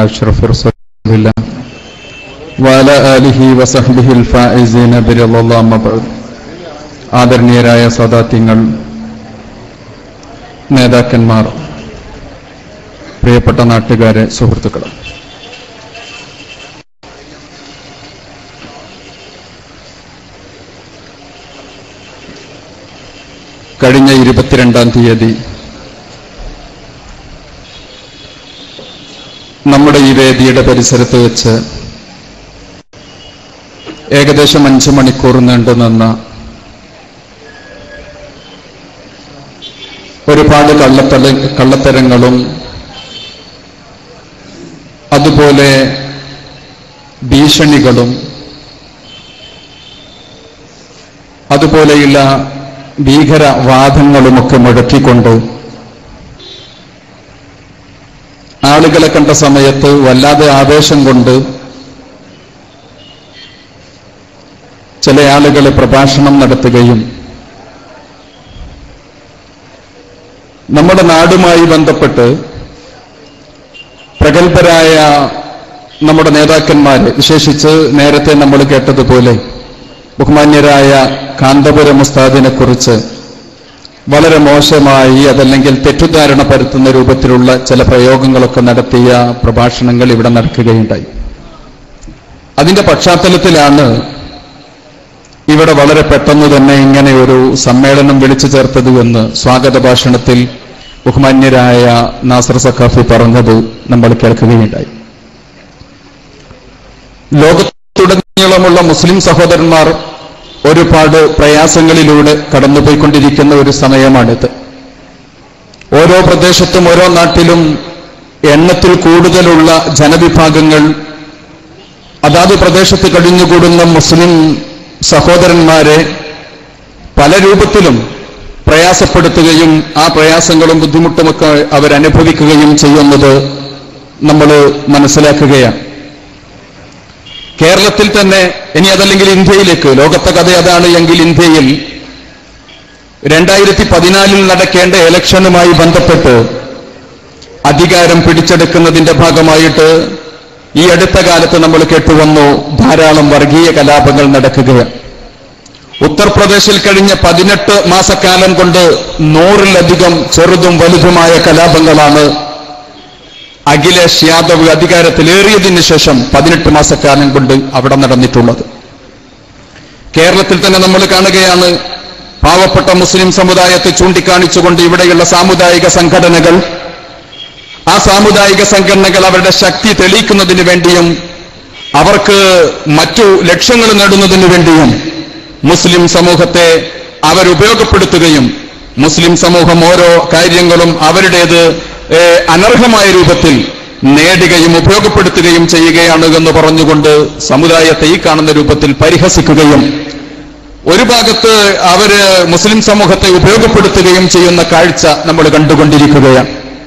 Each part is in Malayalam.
أشرف رسول الله وعلى آله وصحبه الفائزين برضا الله أما بعد ആദരണീയരായ സദാത്യങ്ങൾ നേതാക്കന്മാർ പ്രിയപ്പെട്ട നാട്ടുകാരെ സുഹൃത്തുക്കൾ കഴിഞ്ഞ ഇരുപത്തിരണ്ടാം തീയതി നമ്മുടെ ഈ വേദിയുടെ പരിസരത്ത് വെച്ച് ഏകദേശം അഞ്ചു മണിക്കൂർ നീണ്ടു നിന്ന ഒരുപാട് കള്ളത്തല കള്ളത്തരങ്ങളും അതുപോലെ ഭീഷണികളും അതുപോലെയുള്ള ഭീകരവാദങ്ങളുമൊക്കെ മുഴക്കിക്കൊണ്ട് ആളുകളെ കണ്ട സമയത്ത് വല്ലാതെ ആവേശം കൊണ്ട് ചില ആളുകൾ പ്രഭാഷണം നടത്തുകയും നമ്മുടെ നാടുമായി ബന്ധപ്പെട്ട് പ്രഗത്ഭരായ നമ്മുടെ നേതാക്കന്മാര് വിശേഷിച്ച് നേരത്തെ നമ്മൾ കേട്ടതുപോലെ ബഹുമാന്യരായ കാന്തപുരം ഉസ്താദിനെ കുറിച്ച് വളരെ മോശമായി അതല്ലെങ്കിൽ തെറ്റിദ്ധാരണ പരത്തുന്ന രൂപത്തിലുള്ള ചില പ്രയോഗങ്ങളൊക്കെ നടത്തിയ പ്രഭാഷണങ്ങൾ ഇവിടെ നടക്കുകയുണ്ടായി അതിന്റെ പശ്ചാത്തലത്തിലാണ് ഇവിടെ വളരെ പെട്ടെന്ന് തന്നെ ഇങ്ങനെ ഒരു സമ്മേളനം വിളിച്ചു ചേർത്തത് എന്ന് സ്വാഗത ഭാഷണത്തിൽ ബഹുമാന്യരായ നാസർ സഖാഫി പറഞ്ഞത് നമ്മൾ കേൾക്കുകയുണ്ടായി ലോകത്തുടനീളമുള്ള മുസ്ലിം സഹോദരന്മാർ ഒരുപാട് പ്രയാസങ്ങളിലൂടെ കടന്നുപോയിക്കൊണ്ടിരിക്കുന്ന ഒരു സമയമാണിത് ഓരോ പ്രദേശത്തും ഓരോ നാട്ടിലും എണ്ണത്തിൽ കൂടുതലുള്ള ജനവിഭാഗങ്ങൾ അതാത് പ്രദേശത്ത് കഴിഞ്ഞുകൂടുന്ന മുസ്ലിം സഹോദരന്മാരെ പല രൂപത്തിലും പ്രയാസപ്പെടുത്തുകയും ആ പ്രയാസങ്ങളും ബുദ്ധിമുട്ടുമൊക്കെ അവരനുഭവിക്കുകയും ചെയ്യുന്നത് നമ്മൾ മനസ്സിലാക്കുകയാണ് കേരളത്തിൽ തന്നെ ഇനി അതല്ലെങ്കിൽ ഇന്ത്യയിലേക്ക് ലോകത്തെ കഥ അതാണ് എങ്കിൽ ഇന്ത്യയിൽ രണ്ടായിരത്തി പതിനാലിൽ നടക്കേണ്ട ഇലക്ഷനുമായി ബന്ധപ്പെട്ട് അധികാരം പിടിച്ചെടുക്കുന്നതിന്റെ ഭാഗമായിട്ട് ഈ അടുത്ത കാലത്ത് നമ്മൾ കേട്ടുവന്നു ധാരാളം വർഗീയ കലാപങ്ങൾ നടക്കുകയാണ് ഉത്തർപ്രദേശിൽ കഴിഞ്ഞ പതിനെട്ട് മാസക്കാലം കൊണ്ട് നൂറിലധികം ചെറുതും വലുതുമായ കലാപങ്ങളാണ് അഖിലേഷ് യാദവ് അധികാരത്തിലേറിയതിന് ശേഷം പതിനെട്ട് മാസക്കാലം കൊണ്ട് അവിടെ നടന്നിട്ടുള്ളത് കേരളത്തിൽ തന്നെ നമ്മൾ കാണുകയാണ് പാവപ്പെട്ട മുസ്ലിം സമുദായത്തെ ചൂണ്ടിക്കാണിച്ചുകൊണ്ട് ഇവിടെയുള്ള സാമുദായിക സംഘടനകൾ ആ സാമുദായിക സംഘടനകൾ അവരുടെ ശക്തി തെളിയിക്കുന്നതിന് വേണ്ടിയും അവർക്ക് മറ്റു ലക്ഷ്യങ്ങൾ നേടുന്നതിന് വേണ്ടിയും മുസ്ലിം സമൂഹത്തെ അവരുപയോഗപ്പെടുത്തുകയും മുസ്ലിം സമൂഹം ഓരോ കാര്യങ്ങളും അവരുടേത് ഏഹ്, അനർഹമായ രൂപത്തിൽ നേടുകയും ഉപയോഗപ്പെടുത്തുകയും ചെയ്യുകയാണ് എന്ന് പറഞ്ഞുകൊണ്ട് സമുദായത്തെ ഈ കാണുന്ന രൂപത്തിൽ പരിഹസിക്കുകയും ഒരു ഭാഗത്ത് അവര് മുസ്ലിം സമൂഹത്തെ ഉപയോഗപ്പെടുത്തുകയും ചെയ്യുന്ന കാഴ്ച നമ്മൾ കണ്ടുകൊണ്ടിരിക്കുകയാണ്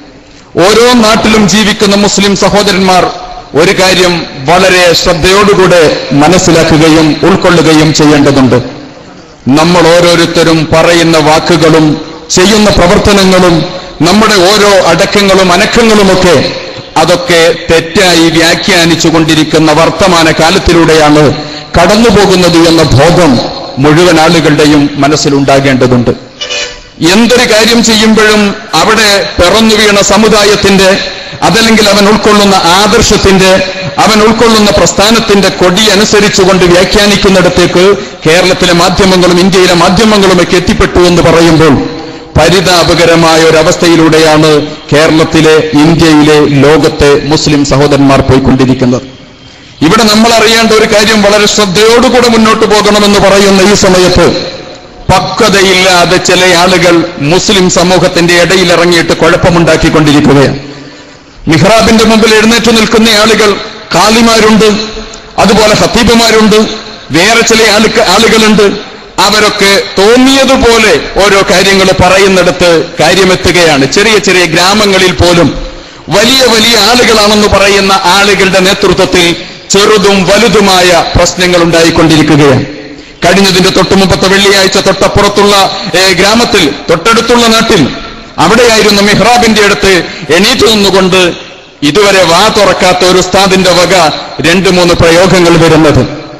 ഓരോ നാട്ടിലും ജീവിക്കുന്ന മുസ്ലിം സഹോദരന്മാർ ഒരു കാര്യം വളരെ ശ്രദ്ധയോടുകൂടെ മനസ്സിലാക്കുകയും ഉൾക്കൊള്ളുകയും ചെയ്യേണ്ടതുണ്ട് നമ്മൾ ഓരോരുത്തരും പറയുന്ന വാക്കുകളും ചെയ്യുന്ന പ്രവർത്തനങ്ങളും നമ്മുടെ ഓരോ അടക്കങ്ങളും അനക്കങ്ങളുമൊക്കെ അതൊക്കെ തെറ്റായി വ്യാഖ്യാനിച്ചു കൊണ്ടിരിക്കുന്ന വർത്തമാന കാലത്തിലൂടെയാണ് കടന്നുപോകുന്നത് എന്ന ബോധം മുഴുവൻ ആളുകളുടെയും മനസ്സിലുണ്ടാകേണ്ടതുണ്ട് എന്തൊരു കാര്യം ചെയ്യുമ്പോഴും അവിടെ പിറന്നു വീണ സമുദായത്തിന്റെ അതല്ലെങ്കിൽ അവൻ ഉൾക്കൊള്ളുന്ന ആദർശത്തിന്റെ അവൻ ഉൾക്കൊള്ളുന്ന പ്രസ്ഥാനത്തിന്റെ കൊടി അനുസരിച്ചുകൊണ്ട് വ്യാഖ്യാനിക്കുന്നിടത്തേക്ക് കേരളത്തിലെ മാധ്യമങ്ങളും ഇന്ത്യയിലെ മാധ്യമങ്ങളുമൊക്കെ എത്തിപ്പെട്ടു എന്ന് പറയുമ്പോൾ പരിതാപകരമായ ഒരവസ്ഥയിലൂടെയാണ് കേരളത്തിലെ ഇന്ത്യയിലെ ലോകത്തെ മുസ്ലിം സഹോദരന്മാർ പോയിക്കൊണ്ടിരിക്കുന്നത് ഇവിടെ നമ്മൾ അറിയേണ്ട ഒരു കാര്യം വളരെ ശ്രദ്ധയോടുകൂടെ മുന്നോട്ട് പോകണമെന്ന് പറയുന്ന ഈ സമയത്ത് പക്വതയില്ലാതെ ചില ആളുകൾ മുസ്ലിം സമൂഹത്തിന്റെ ഇടയിൽ ഇറങ്ങിയിട്ട് കുഴപ്പമുണ്ടാക്കിക്കൊണ്ടിരിക്കുകയാണ് മിഹ്റാബിന്റെ മുമ്പിൽ എഴുന്നേറ്റ് നിൽക്കുന്ന ആളുകൾ കാലിമാരുണ്ട് അതുപോലെ ഹത്തീബുമാരുണ്ട് വേറെ ചില ആളുക ആളുകളുണ്ട് അവരൊക്കെ തോന്നിയതുപോലെ ഓരോ കാര്യങ്ങൾ പറയുന്നിടത്ത് കാര്യമെത്തുകയാണ് ചെറിയ ചെറിയ ഗ്രാമങ്ങളിൽ പോലും വലിയ വലിയ ആളുകളാണെന്ന് പറയുന്ന ആളുകളുടെ നേതൃത്വത്തിൽ ചെറുതും വലുതുമായ പ്രശ്നങ്ങൾ ഉണ്ടായിക്കൊണ്ടിരിക്കുകയാണ് കഴിഞ്ഞതിന്റെ തൊട്ടുമുമ്പത്തെ വെള്ളിയാഴ്ച തൊട്ടപ്പുറത്തുള്ള ഏ, ഗ്രാമത്തിൽ തൊട്ടടുത്തുള്ള നാട്ടിൽ അവിടെയായിരുന്നു മിഹ്റാബിന്റെ അടുത്ത് എണീറ്റ് നിന്നുകൊണ്ട് ഇതുവരെ വാ തുറക്കാത്ത ഒരു ഉസ്താദിന്റെ വക രണ്ട് മൂന്ന് പ്രയോഗങ്ങൾ വരുന്നത്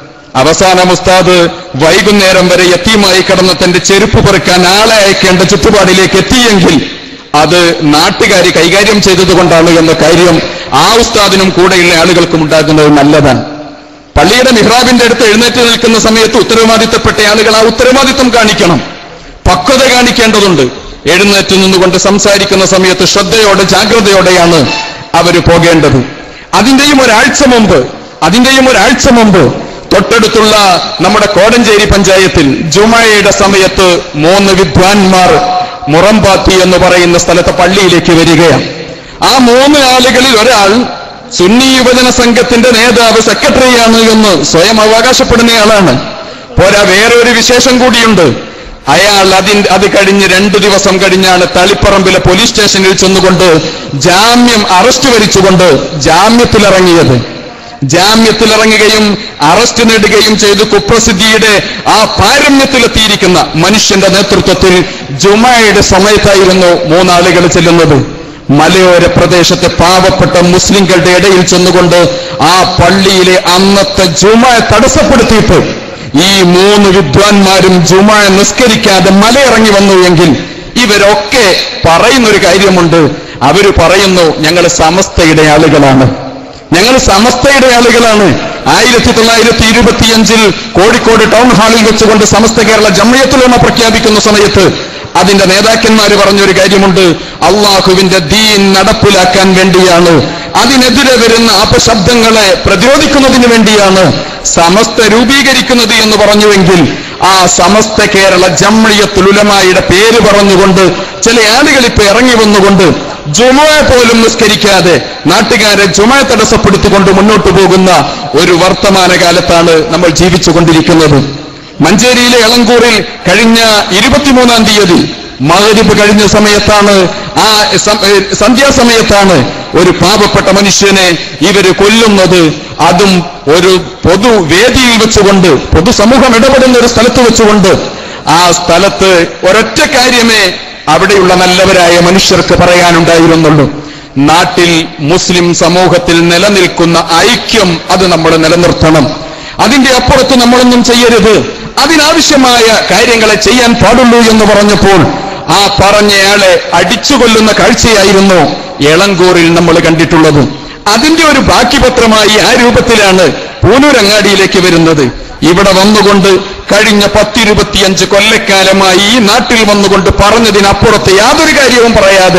അവസാനം ഉസ്താദ് വൈകുന്നേരം വരെ എത്തിയുമായി കിടന്ന തന്റെ ചെരുപ്പ് പെറുക്കാൻ ആളെ അയക്കേണ്ട ചുറ്റുപാടിലേക്ക് എത്തിയെങ്കിൽ അത് നാട്ടുകാർ കൈകാര്യം ചെയ്തതുകൊണ്ടാണ് എന്ന കാര്യം ആ ഉസ്താദിനും കൂടെയുള്ള ആളുകൾക്കും ഉണ്ടാകുന്നത് നല്ലതാണ് പള്ളിയുടെ മിഹ്റാബിന്റെ അടുത്ത് എഴുന്നേറ്റ് നിൽക്കുന്ന സമയത്ത് ഉത്തരവാദിത്തപ്പെട്ട ആളുകൾ ആ ഉത്തരവാദിത്തം കാണിക്കണം പക്വത കാണിക്കേണ്ടതുണ്ട് എഴുന്നേറ്റ് നിന്നുകൊണ്ട് സംസാരിക്കുന്ന സമയത്ത് ശ്രദ്ധയോടെ ജാഗ്രതയോടെയാണ് അവർ പോകേണ്ടത് അതിന്റെയും ഒരാഴ്ച മുമ്പ് അതിന്റെയും ഒരാഴ്ച മുമ്പ് തൊട്ടടുത്തുള്ള നമ്മുടെ കോടഞ്ചേരി പഞ്ചായത്തിൽ ജുമായയുടെ സമയത്ത് മൂന്ന് വിദ്വാൻമാർ മുറമ്പാത്തി എന്ന് പറയുന്ന സ്ഥലത്തെ പള്ളിയിലേക്ക് വരികയാണ് ആ മൂന്ന് ആളുകളിൽ ഒരാൾ സുന്നി യുവജന സംഘത്തിന്റെ നേതാവ് സെക്രട്ടറിയാണ് എന്ന് സ്വയം അവകാശപ്പെടുന്നയാളാണ് പോരാ വേറെ ഒരു വിശേഷം കൂടിയുണ്ട് അയാൾ അതിന്റെ അത് കഴിഞ്ഞ് രണ്ടു ദിവസം കഴിഞ്ഞാണ് തളിപ്പറമ്പിലെ പോലീസ് സ്റ്റേഷനിൽ ചെന്നുകൊണ്ട് ജാമ്യം അറസ്റ്റ് വരിച്ചുകൊണ്ട് ജാമ്യത്തിലിറങ്ങിയത് ജാമ്യത്തിലിറങ്ങുകയും അറസ്റ്റ് നേടുകയും ചെയ്ത് കുപ്രസിദ്ധിയുടെ ആ പാരമ്യത്തിലെത്തിയിരിക്കുന്ന മനുഷ്യന്റെ നേതൃത്വത്തിൽ ജുമായുടെ സമയത്തായിരുന്നു മൂന്നാളുകൾ ചെല്ലുന്നത് മലയോര പ്രദേശത്തെ പാവപ്പെട്ട മുസ്ലിങ്ങളുടെ ഇടയിൽ ചെന്നുകൊണ്ട് ആ പള്ളിയിലെ അന്നത്തെ ജുമയെ തടസ്സപ്പെടുത്തിയിട്ട് ഈ മൂന്ന് വിദ്വാൻമാരും ജുമ നിസ്കരിക്കാതെ മലയിറങ്ങി വന്നു എങ്കിൽ ഇവരൊക്കെ പറയുന്നൊരു കാര്യമുണ്ട് അവര് പറയുന്നു ഞങ്ങൾ സമസ്തയുടെ ആളുകളാണ് ഞങ്ങൾ സമസ്തയുടെ ആളുകളാണ് ആയിരത്തി തൊള്ളായിരത്തി ഇരുപത്തിയഞ്ചിൽ കോഴിക്കോട് ടൗൺ ഹാളിൽ വെച്ചുകൊണ്ട് സമസ്ത കേരള ജമ്മയത്തുലമ പ്രഖ്യാപിക്കുന്ന സമയത്ത് അതിന്റെ നേതാക്കന്മാര് പറഞ്ഞൊരു കാര്യമുണ്ട് അള്ളാഹുവിന്റെ ദീൻ നടപ്പിലാക്കാൻ വേണ്ടിയാണ് അതിനെതിരെ വരുന്ന അപശബ്ദങ്ങളെ പ്രതിരോധിക്കുന്നതിന് വേണ്ടിയാണ് സമസ്ത രൂപീകരിക്കുന്നത് എന്ന് പറഞ്ഞുവെങ്കിൽ ആ സമസ്ത കേരള ജമ്മിയത്തുലുലമായുടെ പേര് പറഞ്ഞുകൊണ്ട് ചില ആളുകൾ ഇപ്പൊ ഇറങ്ങി വന്നുകൊണ്ട് ജുമ പോലും നിസ്കരിക്കാതെ നാട്ടുകാരെ ജുമ തടസ്സപ്പെടുത്തിക്കൊണ്ട് മുന്നോട്ട് പോകുന്ന ഒരു വർത്തമാനകാലത്താണ് നമ്മൾ ജീവിച്ചുകൊണ്ടിരിക്കുന്നത് മഞ്ചേരിയിലെ എളങ്കൂറിൽ കഴിഞ്ഞ ഇരുപത്തിമൂന്നാം തീയതി മകരിബ് കഴിഞ്ഞ സമയത്താണ് ആ സം- ഏ, സന്ധ്യാസമയത്താണ് ഒരു പാവപ്പെട്ട മനുഷ്യനെ ഇവര് കൊല്ലുന്നത് അതും ഒരു പൊതുവേദിയിൽ വെച്ചുകൊണ്ട് പൊതുസമൂഹം ഇടപെടുന്ന ഒരു സ്ഥലത്ത് വെച്ചുകൊണ്ട് ആ സ്ഥലത്ത് ഒരൊറ്റ കാര്യമേ അവിടെയുള്ള നല്ലവരായ മനുഷ്യർക്ക് പറയാനുണ്ടായിരുന്നുള്ളൂ നാട്ടിൽ മുസ്ലിം സമൂഹത്തിൽ നിലനിൽക്കുന്ന ഐക്യം അത് നമ്മൾ നിലനിർത്തണം അതിന്റെ അപ്പുറത്ത് നമ്മളൊന്നും ചെയ്യരുത് അതിനാവശ്യമായ കാര്യങ്ങളെ ചെയ്യാൻ പാടുള്ളൂ എന്ന് പറഞ്ഞപ്പോൾ ആ പറഞ്ഞയാളെ അടിച്ചുകൊല്ലുന്ന കാഴ്ചയായിരുന്നു എളങ്കൂറിൽ നമ്മൾ കണ്ടിട്ടുള്ളത് അതിന്റെ ഒരു ബാക്കിപത്രമായി ആ രൂപത്തിലാണ് പൂനൂരങ്ങാടിയിലേക്ക് വരുന്നത് ഇവിടെ വന്നുകൊണ്ട് കഴിഞ്ഞ പത്തിരുപത്തിയഞ്ച് കൊല്ലക്കാലമായി ഈ നാട്ടിൽ വന്നുകൊണ്ട് പറഞ്ഞതിനപ്പുറത്ത് യാതൊരു കാര്യവും പറയാതെ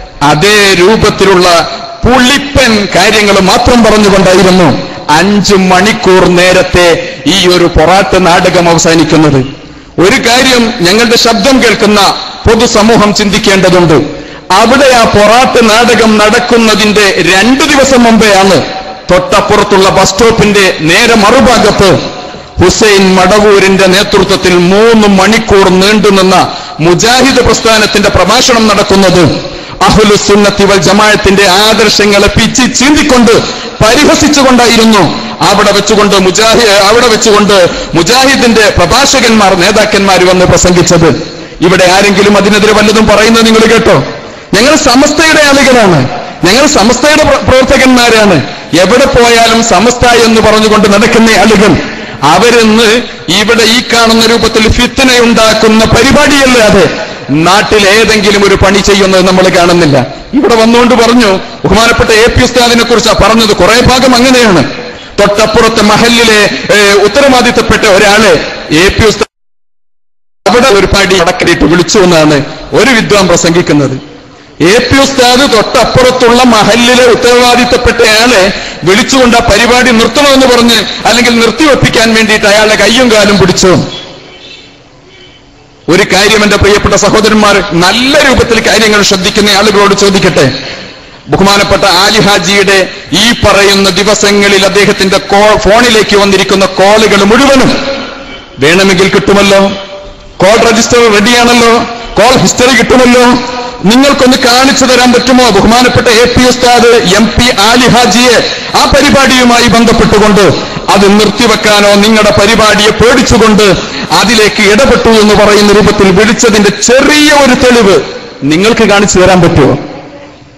അതേ രൂപത്തിലുള്ള പുളിപ്പൻ കാര്യങ്ങൾ മാത്രം പറഞ്ഞുകൊണ്ടായിരുന്നു അഞ്ചു മണിക്കൂർ നേരത്തെ ഈ ഒരു പൊറാട്ട് നാടകം അവസാനിക്കുന്നത് ഒരു കാര്യം ഞങ്ങളുടെ ശബ്ദം കേൾക്കുന്ന പൊതുസമൂഹം ചിന്തിക്കേണ്ടതുണ്ട് അവിടെ ആ പൊറാട്ട് നാടകം നടക്കുന്നതിന്റെ രണ്ടു ദിവസം മുമ്പെയാണ് തൊട്ടപ്പുറത്തുള്ള ബസ് സ്റ്റോപ്പിന്റെ നേരെ മറുഭാഗത്ത് ഹുസൈൻ മടവൂരിന്റെ നേതൃത്വത്തിൽ മൂന്ന് മണിക്കൂർ നീണ്ടുനിന്ന മുജാഹിദ് പ്രസ്ഥാനത്തിന്റെ പ്രഭാഷണം നടക്കുന്നത് അഹുലുസുന്നത്തി വൽ ജമാഅത്തിന്റെ ആദർശങ്ങളെ പിച്ചി ചീന്തിക്കൊണ്ട് പരിഹസിച്ചുകൊണ്ടായിരുന്നു അവിടെ വെച്ചുകൊണ്ട് മുജാഹി അവിടെ വെച്ചുകൊണ്ട് മുജാഹിദിന്റെ പ്രഭാഷകന്മാർ നേതാക്കന്മാർ വന്ന് പ്രസംഗിച്ചത് ഇവിടെ ആരെങ്കിലും അതിനെതിരെ വല്ലതും പറയുന്നത് നിങ്ങൾ കേട്ടോ ഞങ്ങൾ സമസ്തയുടെ ആളുകളാണ് ഞങ്ങൾ സമസ്തയുടെ പ്ര- പ്രവർത്തകന്മാരാണ് എവിടെ പോയാലും സമസ്ത എന്ന് പറഞ്ഞുകൊണ്ട് നടക്കുന്ന ആളുകൾ അവരിന്ന് ഇവിടെ ഈ കാണുന്ന രൂപത്തിൽ ഫിത്തനയുണ്ടാക്കുന്ന പരിപാടിയല്ലാതെ നാട്ടിൽ ഏതെങ്കിലും ഒരു പണി ചെയ്യുന്നത് നമ്മൾ കാണുന്നില്ല ഇവിടെ വന്നുകൊണ്ട് പറഞ്ഞു ബഹുമാനപ്പെട്ട എ പി ഉസ്താദിനെ കുറിച്ച് പറഞ്ഞത് കുറെ ഭാഗം അങ്ങനെയാണ് തൊട്ടപ്പുറത്തെ മഹലിലെ ഏ, ഉത്തരവാദിത്തപ്പെട്ട ഒരാളെ എ പി ഉസ്താദ് അവിടെ ഒരു പാടി അടക്കലിട്ട് വിളിച്ചു എന്നാണ് ഒരു വിദ്വാൻ പ്രസംഗിക്കുന്നത് എ പി ഉസ്താദ് തൊട്ടപ്പുറത്തുള്ള മഹലിലെ ഉത്തരവാദിത്തപ്പെട്ടയാളെ വിളിച്ചുകൊണ്ട് ആ പരിപാടി നിർത്തണമെന്ന് പറഞ്ഞ് അല്ലെങ്കിൽ നിർത്തിവെപ്പിക്കാൻ വേണ്ടിയിട്ട് അയാളുടെ കയ്യും കാലും പിടിച്ചു ഒരു കാര്യം എന്റെ പ്രിയപ്പെട്ട സഹോദരന്മാർ നല്ല രൂപത്തിൽ കാര്യങ്ങൾ ശ്രദ്ധിക്കുന്ന ആളുകളോട് ചോദിക്കട്ടെ ബഹുമാനപ്പെട്ട ആലി ഹാജിയുടെ ഈ പറയുന്ന ദിവസങ്ങളിൽ അദ്ദേഹത്തിന്റെ കോ- ഫോണിലേക്ക് വന്നിരിക്കുന്ന കോളുകൾ മുഴുവനും വേണമെങ്കിൽ കിട്ടുമല്ലോ കോൾ രജിസ്റ്റർ റെഡിയാണല്ലോ കോൾ ഹിസ്റ്ററി കിട്ടുമല്ലോ നിങ്ങൾക്കൊന്ന് കാണിച്ചു തരാൻ പറ്റുമോ ബഹുമാനപ്പെട്ട എ പി ഉസ്താദ് എം പി ആലി ഹാജിയെ ആ പരിപാടിയുമായി ബന്ധപ്പെട്ടുകൊണ്ട് അത് നിർത്തിവെക്കാനോ നിങ്ങളുടെ പരിപാടിയെ പേടിച്ചുകൊണ്ട് അതിലേക്ക് ഇടപെട്ടു എന്ന് പറയുന്ന രൂപത്തിൽ വിളിച്ചതിന്റെ ചെറിയ ഒരു തെളിവ് നിങ്ങൾക്ക് കാണിച്ചു തരാൻ പറ്റുമോ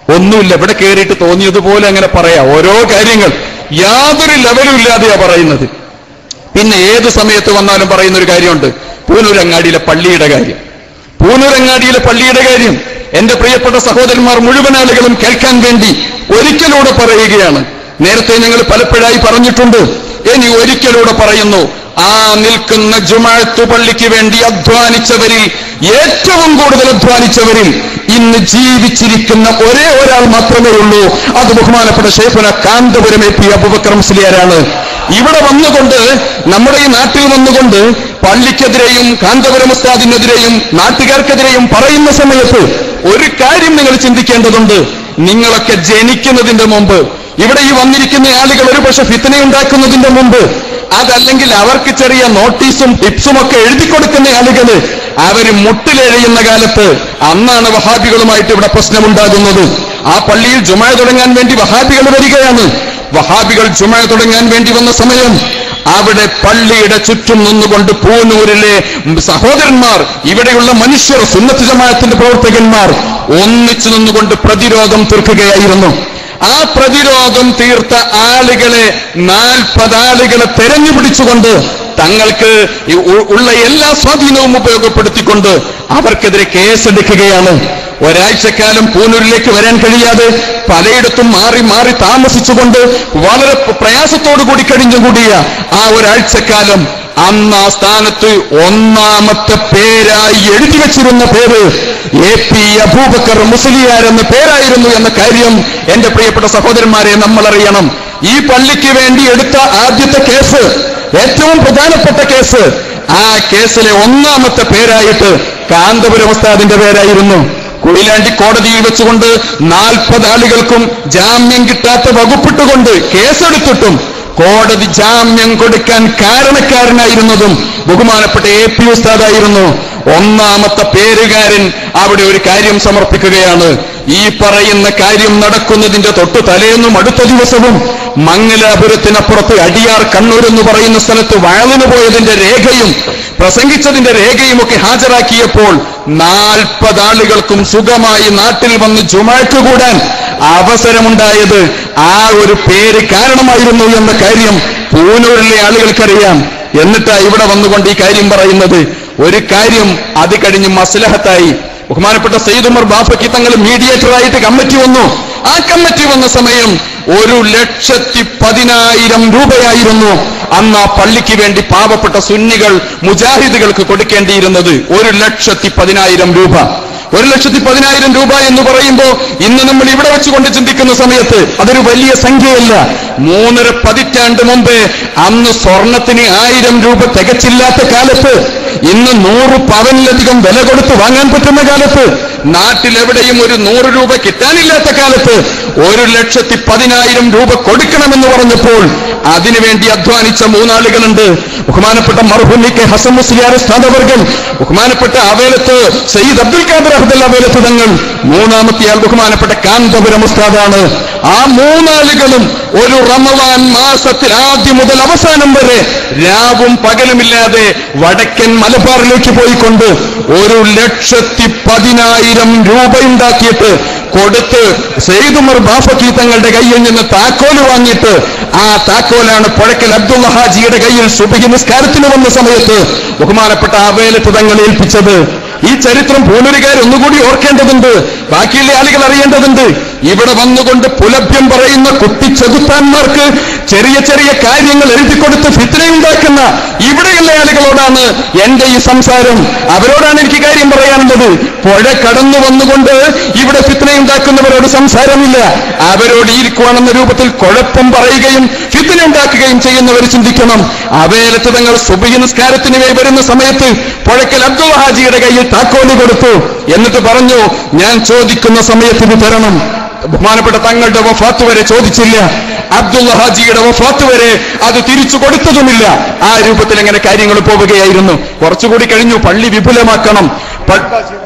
ഒന്നുമില്ല ഇവിടെ കയറിയിട്ട് തോന്നിയതുപോലെ അങ്ങനെ പറയാം ഓരോ കാര്യങ്ങൾ യാതൊരു ലെവലും ഇല്ലാതെയാ പറയുന്നത് പിന്നെ ഏത് സമയത്ത് വന്നാലും പറയുന്ന ഒരു കാര്യമുണ്ട് പൂനൂരങ്ങാടിയിലെ പള്ളിയുടെ കാര്യം പൂനൂരങ്ങാടിയിലെ പള്ളിയുടെ കാര്യം എന്റെ പ്രിയപ്പെട്ട സഹോദരന്മാർ മുഴുവൻ ആളുകളും കേൾക്കാൻ വേണ്ടി ഒരിക്കലൂടെ പറയുകയാണ് നേരത്തെ ഞങ്ങൾ പലപ്പോഴായി പറഞ്ഞിട്ടുണ്ട് ഇനി ഒരിക്കലൂടെ പറയുന്നു ആ നിൽക്കുന്ന ജുമാഴത്തു പള്ളിക്ക് വേണ്ടി അധ്വാനിച്ചവരിൽ ഏറ്റവും കൂടുതൽ അധ്വാനിച്ചവരിൽ ഇന്ന് ജീവിച്ചിരിക്കുന്ന ഒരേ ഒരാൾ മാത്രമേ ഉള്ളൂ അത് ബഹുമാനപ്പെട്ട ഷേഫുന കാന്തപുരം എ പി അബുബക്കർ മുസ്ലിയാരാണ് ഇവിടെ വന്നുകൊണ്ട് നമ്മുടെ ഈ നാട്ടിൽ വന്നുകൊണ്ട് പള്ളിക്കെതിരെയും കാന്തപുരം ഉസ്താദിനെതിരെയും നാട്ടുകാർക്കെതിരെയും പറയുന്ന സമയത്ത് ഒരു കാര്യം നിങ്ങൾ ചിന്തിക്കേണ്ടതുണ്ട് നിങ്ങളൊക്കെ ജനിക്കുന്നതിന്റെ മുമ്പ് ഇവിടെ ഈ വന്നിരിക്കുന്ന ആളുകൾ ഒരു പക്ഷെ ഫിത്തനയുണ്ടാക്കുന്നതിന്റെ മുമ്പ് അതല്ലെങ്കിൽ അവർക്ക് ചെറിയ നോട്ടീസും ടിപ്സും ഒക്കെ എഴുതി കൊടുക്കുന്ന ആളുകള് അവര് മുട്ടിലെഴിയുന്ന കാലത്ത് അന്നാണ് വഹാബികളുമായിട്ട് ഇവിടെ പ്രശ്നമുണ്ടാകുന്നത് ആ പള്ളിയിൽ ജുമ തുടങ്ങാൻ വേണ്ടി വഹാബികൾ വരികയാണ് വഹാബികൾ ജുമ തുടങ്ങാൻ വേണ്ടി വന്ന സമയം അവിടെ പള്ളിയുടെ ചുറ്റും നിന്നുകൊണ്ട് പൂനൂരിലെ സഹോദരന്മാർ ഇവിടെയുള്ള മനുഷ്യർ സുന്നത്ത് ജമാഅത്തിന്റെ പ്രവർത്തകന്മാർ ഒന്നിച്ചു നിന്നുകൊണ്ട് പ്രതിരോധം തീർക്കുകയായിരുന്നു ആ പ്രതിരോധം തീർത്ത ആളുകളെ നാൽപ്പത് ആളുകളെ തെരഞ്ഞു പിടിച്ചുകൊണ്ട് തങ്ങൾക്ക് ഈ ഉ- ഉള്ള എല്ലാ സ്വാധീനവും ഉപയോഗപ്പെടുത്തിക്കൊണ്ട് അവർക്കെതിരെ കേസെടുക്കുകയാണ് ഒരാഴ്ചക്കാലം പൂനൂരിലേക്ക് വരാൻ കഴിയാതെ പലയിടത്തും മാറി മാറി താമസിച്ചുകൊണ്ട് വളരെ പ്രയാസത്തോടു കൂടി കഴിഞ്ഞുകൂടിയ ആ ഒരാഴ്ചക്കാലം അന്ന് ആ സ്ഥാനത്ത് ഒന്നാമത്തെ പേരായി എഴുതി വെച്ചിരുന്ന പേര് എ പി അബൂബക്കർ മുസ്ലിയാർ എന്ന പേരായിരുന്നു എന്ന കാര്യം എന്റെ പ്രിയപ്പെട്ട സഹോദരന്മാരെ നമ്മൾ അറിയണം ഈ പള്ളിക്ക് വേണ്ടി എടുത്ത ആദ്യത്തെ കേസ് ഏറ്റവും പ്രധാനപ്പെട്ട കേസ് ആ കേസിലെ ഒന്നാമത്തെ പേരായിട്ട് കാന്തപുരം ഉസ്താദിന്റെ പേരായിരുന്നു കൊയിലാണ്ടി കോടതിയിൽ വെച്ചുകൊണ്ട് നാൽപ്പത് ആളുകൾക്കും ജാമ്യം കിട്ടാത്ത വകുപ്പിട്ടുകൊണ്ട് കേസെടുത്തിട്ടും കോടതി ജാമ്യം കൊടുക്കാൻ കാരണക്കാരനായിരുന്നതും ബഹുമാനപ്പെട്ട എ പി ഉസ്താദായിരുന്നു ഒന്നാമത്തെ പേരുകാരൻ അവിടെ ഒരു കാര്യം സമർപ്പിക്കുകയാണ് ഈ പറയുന്ന കാര്യം നടക്കുന്നതിന്റെ തൊട്ടു തലേന്നും അടുത്ത ദിവസവും മംഗലാപുരത്തിനപ്പുറത്ത് അടിയാർ കണ്ണൂർ എന്ന് പറയുന്ന സ്ഥലത്ത് വയലിന് പോയതിന്റെ രേഖയും പ്രസംഗിച്ചതിന്റെ രേഖയും ഒക്കെ ഹാജരാക്കിയപ്പോൾ നാൽപ്പത് ആളുകൾക്കും സുഖമായി നാട്ടിൽ വന്ന് ജുമാക്ക് കൂടാൻ അവസരമുണ്ടായത് ആ ഒരു പേര് കാരണമായിരുന്നു എന്ന കാര്യം പൂനൂരിലെ ആളുകൾക്കറിയാം എന്നിട്ടാ ഇവിടെ വന്നുകൊണ്ട് ഈ കാര്യം പറയുന്നത് ഒരു കാര്യം അത് കഴിഞ്ഞ് മസ്ലഹത്തായി ബഹുമാനപ്പെട്ട സയ്യിദ് ഉമർ ബാഫയ്ക്ക് തങ്ങൾ മീഡിയേറ്ററായിട്ട് കമ്മിറ്റി വന്നു ആ കമ്മിറ്റി വന്ന സമയം ഒരു ലക്ഷത്തി പതിനായിരം രൂപയായിരുന്നു അന്ന് ആ പള്ളിക്ക് വേണ്ടി പാവപ്പെട്ട സുന്നികൾ മുജാഹിദുകൾക്ക് കൊടുക്കേണ്ടിയിരുന്നത് ഒരു ലക്ഷത്തി പതിനായിരം രൂപ ഒരു ലക്ഷത്തി പതിനായിരം രൂപ എന്ന് പറയുമ്പോൾ ഇന്ന് നമ്മൾ ഇവിടെ വെച്ചുകൊണ്ട് ചിന്തിക്കുന്ന സമയത്ത് അതൊരു വലിയ സംഖ്യയല്ല മൂന്നര പതിറ്റാണ്ട് മുമ്പേ അന്ന് സ്വർണത്തിന് ആയിരം രൂപ തികച്ചില്ലാത്ത കാലത്ത് ഇന്ന് നൂറ് പവനിലധികം വില കൊടുത്ത് വാങ്ങാൻ പറ്റുന്ന കാലത്ത് നാട്ടിലെവിടെയും ഒരു നൂറ് രൂപ കിട്ടാനില്ലാത്ത കാലത്ത് ഒരു ലക്ഷത്തി പതിനായിരം രൂപ കൊടുക്കണമെന്ന് പറഞ്ഞപ്പോൾ അതിനുവേണ്ടി അധ്വാനിച്ച മൂന്നാളുകളുണ്ട് ബഹുമാനപ്പെട്ട മർഹുമി കെ ഹസൻ മുസ്ലിയാർ സ്ഥാനവർഗൻ ബഹുമാനപ്പെട്ട അവേലത്ത് സയ്യിദ് അബ്ദുൽ ഖാദർ അഹ്ദൽ അവേലത്ത് തങ്ങൾ മൂന്നാമത്തെ ആൾ ബഹുമാനപ്പെട്ട കാന്തപുരം ഉസ്താദാണ് ആ മൂന്നാളുകളും ഒരു റമവാൻ മാസത്തിൽ ആദ്യം മുതൽ അവസാനം വരെ രാവും പകലുമില്ലാതെ വടക്കൻ മലബാറിലേക്ക് പോയിക്കൊണ്ട് ഒരു ലക്ഷത്തി പതിനായിരം രൂപ ഉണ്ടാക്കിയിട്ട് കൊടുത്ത് സെയ്ദുമർ ബാഫക്കി തങ്ങളുടെ കയ്യിൽ നിന്ന് താക്കോല് വാങ്ങിയിട്ട് ആ താക്കോലാണ് പുഴക്കൽ അബ്ദുള്ള ഹാജിയുടെ കയ്യിൽ സുബഹി നിസ്കാരത്തിന് വന്ന സമയത്ത് ബഹുമാനപ്പെട്ട അവേലത്ത് തങ്ങൾ ഏൽപ്പിച്ചത് ഈ ചരിത്രം പൂനൂരുകാർ ഒന്നുകൂടി ഓർക്കേണ്ടതുണ്ട് ബാക്കിയുള്ള ആളുകൾ അറിയേണ്ടതുണ്ട് ഇവിടെ വന്നുകൊണ്ട് പുലഭ്യം പറയുന്ന കുട്ടിച്ചെകുത്താന്മാർക്ക് ചെറിയ ചെറിയ കാര്യങ്ങൾ എഴുതി കൊടുത്ത് ഫിത്രയുണ്ടാക്കുന്ന ഇവിടെയുള്ള ആളുകളോടാണ് എന്റെ ഈ സംസാരം അവരോടാണ് എനിക്ക് കാര്യം പറയാനുള്ളത് പുഴ കടന്നു വന്നുകൊണ്ട് ഇവിടെ ഫിത്രയുണ്ടാക്കുന്നവരോട് സംസാരമില്ല അവരോട് ഇരിക്കുവാണെന്ന രൂപത്തിൽ കുഴപ്പം പറയുകയും ഫിത്തിന ഉണ്ടാക്കുകയും ചെയ്യുന്നവർ ചിന്തിക്കണം അവേലത്ത് തങ്ങൾ സുബഹി നിസ്കാരത്തിന് വേണ്ടി വരുന്ന സമയത്ത് പുഴക്കൽ അബ്ദുൾ ഹാജിയുടെ കയ്യിൽ താക്കോല് കൊടുത്തു എന്നിട്ട് പറഞ്ഞു ഞാൻ ചോദിക്കുന്ന സമയത്ത് ഇത് തരണം ബഹുമാനപ്പെട്ട തങ്ങളുടെ വഫാത്ത് വരെ ചോദിച്ചില്ല അബ്ദുള്ള ഹാജിയുടെ വഫാത്ത് വരെ അത് തിരിച്ചു കൊടുത്തതുമില്ല ആ രൂപത്തിൽ അങ്ങനെ കാര്യങ്ങൾ പോവുകയായിരുന്നു കുറച്ചുകൂടി കഴിഞ്ഞു പള്ളി വിപുലമാക്കണം പ-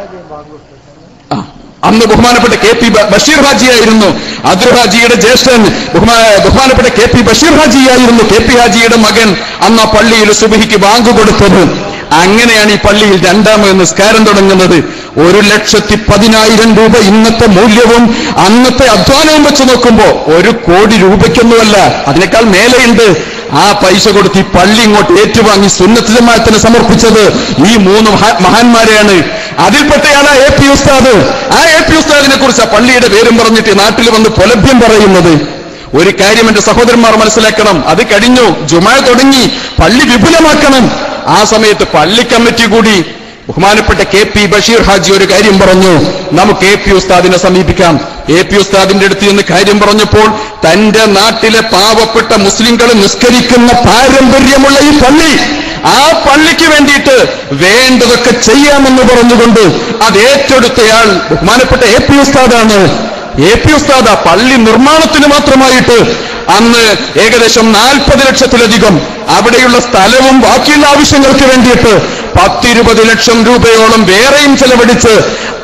ആ, അന്ന് ബഹുമാനപ്പെട്ട കെ പി ബ- ബഷീർ ഹാജിയായിരുന്നു അദ്രു ഹാജിയുടെ ജ്യേഷ്ഠൻ ബഹുമാ ബഹുമാനപ്പെട്ട കെ പി ബഷീർ ഹാജിയായിരുന്നു കെ പി ഹാജിയുടെ മകൻ അന്ന് ആ പള്ളിയിൽ സുബഹിക്ക് ബാങ്ക് കൊടുത്തത് അങ്ങനെയാണ് ഈ പള്ളിയിൽ രണ്ടാമത് നിസ്കാരം തുടങ്ങുന്നത് ഒരു ലക്ഷത്തി പതിനായിരം രൂപ ഇന്നത്തെ മൂല്യവും അന്നത്തെ അധ്വാനവും വെച്ച് നോക്കുമ്പോ ഒരു കോടി രൂപയ്ക്കൊന്നുമല്ല അതിനേക്കാൾ മേലെയുണ്ട് ആ പൈസ കൊടുത്ത് ഈ പള്ളി ഇങ്ങോട്ട് ഏറ്റുവാങ്ങി സുന്നത്ത് ജമാഅത്തിന് സമർപ്പിച്ചത് ഈ മൂന്ന് മഹാ- മഹാന്മാരെയാണ് അതിൽപ്പെട്ടയാണ് എ പി ഉസ്താദ് ആ എ പി ഉസ്താദിനെ കുറിച്ച് ആ പള്ളിയുടെ പേരും പറഞ്ഞിട്ട് നാട്ടിൽ വന്ന് പൊലഭ്യം പറയുന്നത് ഒരു കാര്യം എന്റെ സഹോദരന്മാർ മനസ്സിലാക്കണം അത് കഴിഞ്ഞു ജുമാ തുടങ്ങി പള്ളി വിപുലമാക്കണം ആ സമയത്ത് പള്ളി കമ്മിറ്റി കൂടി ബഹുമാനപ്പെട്ട കെ പി ബഷീർ ഹാജി ഒരു കാര്യം പറഞ്ഞു നമുക്ക് എ പി ഉസ്താദിനെ സമീപിക്കാം എ പി ഉസ്താദിന്റെ അടുത്ത് നിന്ന് കാര്യം പറഞ്ഞപ്പോൾ തന്റെ നാട്ടിലെ പാവപ്പെട്ട മുസ്ലിങ്ങൾ നിസ്കരിക്കുന്ന പാരമ്പര്യമുള്ള ഈ പള്ളി ആ പള്ളിക്ക് വേണ്ടിയിട്ട് വേണ്ടതൊക്കെ ചെയ്യാമെന്ന് പറഞ്ഞുകൊണ്ട് അത് ഏറ്റെടുത്തയാൾ ബഹുമാനപ്പെട്ട എ പി ഉസ്താദാണ് എ പി ഉസ്താദ പള്ളി നിർമ്മാണത്തിന് മാത്രമായിട്ട് അന്ന് ഏകദേശം നാൽപ്പത് ലക്ഷത്തിലധികം അവിടെയുള്ള സ്ഥലവും ബാക്കിയുള്ള ആവശ്യങ്ങൾക്ക് വേണ്ടിയിട്ട് പത്തിരുപത് ലക്ഷം രൂപയോളം വേറെയും ചെലവഴിച്ച്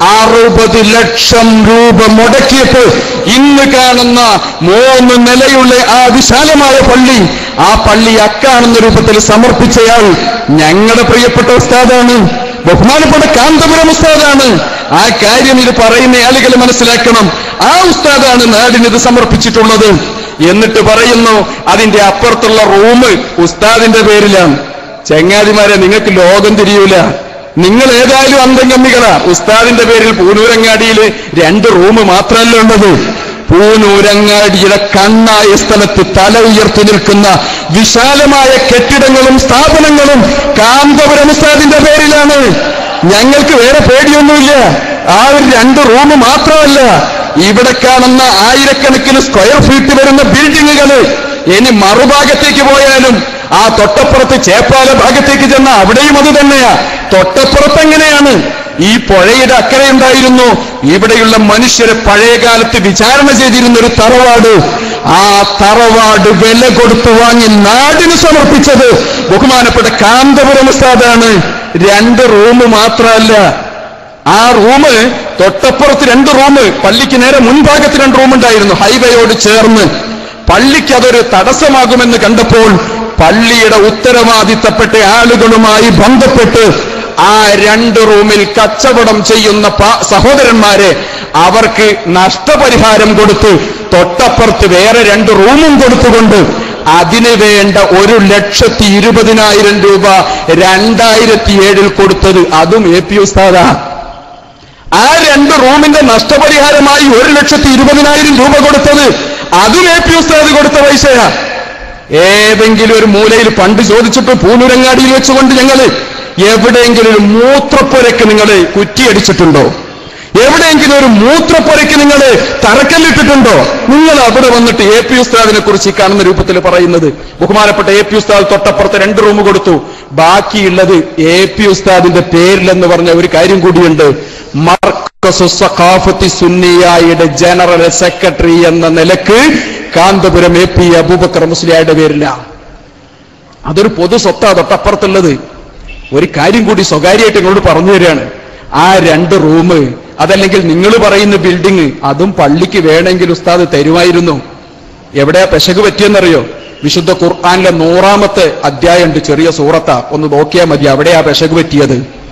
അറുപത് ലക്ഷം രൂപ മുടക്കിയിട്ട് ഇന്ന് കാണുന്ന മൂന്ന് നിലയുള്ള ആ വിശാലമായ പള്ളി ആ പള്ളി അക്കാണുന്ന രൂപത്തിൽ സമർപ്പിച്ചയാൾ ഞങ്ങളുടെ പ്രിയപ്പെട്ട ഉസ്താദാണ് ബഹുമാനപ്പെട്ട കാന്തപുരം ഉസ്താദാണ് ആ കാര്യം ഇത് പറയുന്ന ആളുകൾ മനസ്സിലാക്കണം ആ ഉസ്താദാണ് നാടിന് ഇത് സമർപ്പിച്ചിട്ടുള്ളത് എന്നിട്ട് പറയുന്നു അതിന്റെ അപ്പുറത്തുള്ള റൂം ഉസ്താദിന്റെ പേരിലാണ് ചങ്ങാതിമാരെ നിങ്ങൾക്ക് ലോകം തിരിയൂല നിങ്ങൾ ഏതായാലും അന്തംഗമ്മികളാ ഉസ്താദിന്റെ പേരിൽ പൂനൂരങ്ങാടിയിൽ രണ്ട് റൂം മാത്രമല്ല ഉള്ളത് പൂനൂരങ്ങാടിയുടെ കണ്ണായ സ്ഥലത്ത് തല ഉയർത്തി നിൽക്കുന്ന വിശാലമായ കെട്ടിടങ്ങളും സ്ഥാപനങ്ങളും കാന്തപുരം ഉസ്താദിന്റെ പേരിലാണ് ഞങ്ങൾക്ക് വേറെ പേടിയൊന്നുമില്ല ആ ഒരു രണ്ട് റൂം മാത്രമല്ല ഇവിടെ കാണുന്ന ആയിരക്കണക്കിന് സ്ക്വയർ ഫീറ്റ് വരുന്ന ബിൽഡിങ്ങുകള് ഇനി മറുഭാഗത്തേക്ക് പോയാലും ആ തൊട്ടപ്പുറത്ത് ചേപ്പാല ഭാഗത്തേക്ക് ചെന്ന അവിടെയും അത് തന്നെയാ തൊട്ടപ്പുറത്ത് എങ്ങനെയാണ് ഈ പുഴയുടെ അക്കരെ ഉണ്ടായിരുന്നു ഇവിടെയുള്ള മനുഷ്യരെ പഴയ കാലത്ത് വിചാരണ ചെയ്തിരുന്ന ഒരു തറവാട് ആ തറവാട് വില കൊടുത്തു വാങ്ങി നാടിന് സമർപ്പിച്ചത് ബഹുമാനപ്പെട്ട കാന്തപുരം ഉസ്താദാണ് രണ്ട് റൂം മാത്രമല്ല ആ റൂമ് തൊട്ടപ്പുറത്ത് രണ്ട് റൂം പള്ളിക്ക് നേരെ മുൻഭാഗത്ത് രണ്ട് റൂം ഉണ്ടായിരുന്നു ഹൈവേയോട് ചേർന്ന് പള്ളിക്ക് അതൊരു തടസ്സമാകുമെന്ന് കണ്ടപ്പോൾ പള്ളിയുടെ ഉത്തരവാദിത്തപ്പെട്ട ആളുകളുമായി ബന്ധപ്പെട്ട് ആ രണ്ട് റൂമിൽ കച്ചവടം ചെയ്യുന്ന പ- സഹോദരന്മാരെ അവർക്ക് നഷ്ടപരിഹാരം കൊടുത്ത് തൊട്ടപ്പുറത്ത് വേറെ രണ്ട് റൂമും കൊടുത്തുകൊണ്ട് അതിന് വേണ്ട ഒരു ലക്ഷത്തി ഇരുപതിനായിരം രൂപ രണ്ടായിരത്തി ഏഴിൽ കൊടുത്തത് അതും എ പി ഉസ്താദാ ആ രണ്ട് റൂമിന്റെ നഷ്ടപരിഹാരമായി ഒരു ലക്ഷത്തി ഇരുപതിനായിരം രൂപ കൊടുത്തത് അതും എ പി ഉസ്താദ് കൊടുത്ത പൈസയാ ഏതെങ്കിലും ഒരു മൂലയിൽ പണ്ട് ചോദിച്ചിട്ട് പൂനുരങ്ങാടിയിൽ വെച്ചുകൊണ്ട് ഞങ്ങൾ എവിടെയെങ്കിലും ഒരു മൂത്രപ്പുരക്ക് നിങ്ങൾ കുറ്റിയടിച്ചിട്ടുണ്ടോ എവിടെയെങ്കിലും ഒരു മൂത്രപ്പുരയ്ക്ക് നിങ്ങൾ തറക്കല്ലിട്ടിട്ടുണ്ടോ നിങ്ങൾ അവിടെ വന്നിട്ട് എ പി ഉസ്താദിനെ കുറിച്ച് ഈ കാണുന്ന രൂപത്തിൽ പറയുന്നത് ബഹുമാനപ്പെട്ട എ പി ഉസ്താദ് തൊട്ടപ്പുറത്ത് രണ്ട് റൂം കൊടുത്തു ബാക്കിയുള്ളത് എ പി ഉസ്താദിന്റെ പേരിലെന്ന് പറഞ്ഞ ഒരു കാര്യം കൂടിയുണ്ട് മർക്കസു സഖാഫത്തി സുന്നിയായുടെ ജനറൽ സെക്രട്ടറി എന്ന നിലക്ക് കാന്തപുരം എ പി അബൂബക്കർ മുസ്ലിയായുടെ പേരിലാണ് അതൊരു പൊതു സ്വത്താ തൊട്ടപ്പുറത്തുള്ളത് ഒരു കാര്യം കൂടി സ്വകാര്യമായിട്ട് നിങ്ങളോട് പറഞ്ഞു തരികയാണ് ആ രണ്ട് റൂം അതല്ലെങ്കിൽ നിങ്ങൾ പറയുന്ന ബിൽഡിംഗ് അതും പള്ളിക്ക് വേണമെങ്കിൽ ഉസ്താദ് തരുമായിരുന്നു എവിടെയാ പെശക് പറ്റിയെന്നറിയോ വിശുദ്ധ ഖുർആാനിലെ നൂറാമത്തെ അധ്യായമുണ്ട് ചെറിയ സൂറത്താ ഒന്ന് നോക്കിയാൽ മതി അവിടെയാ പെശക് പറ്റിയത്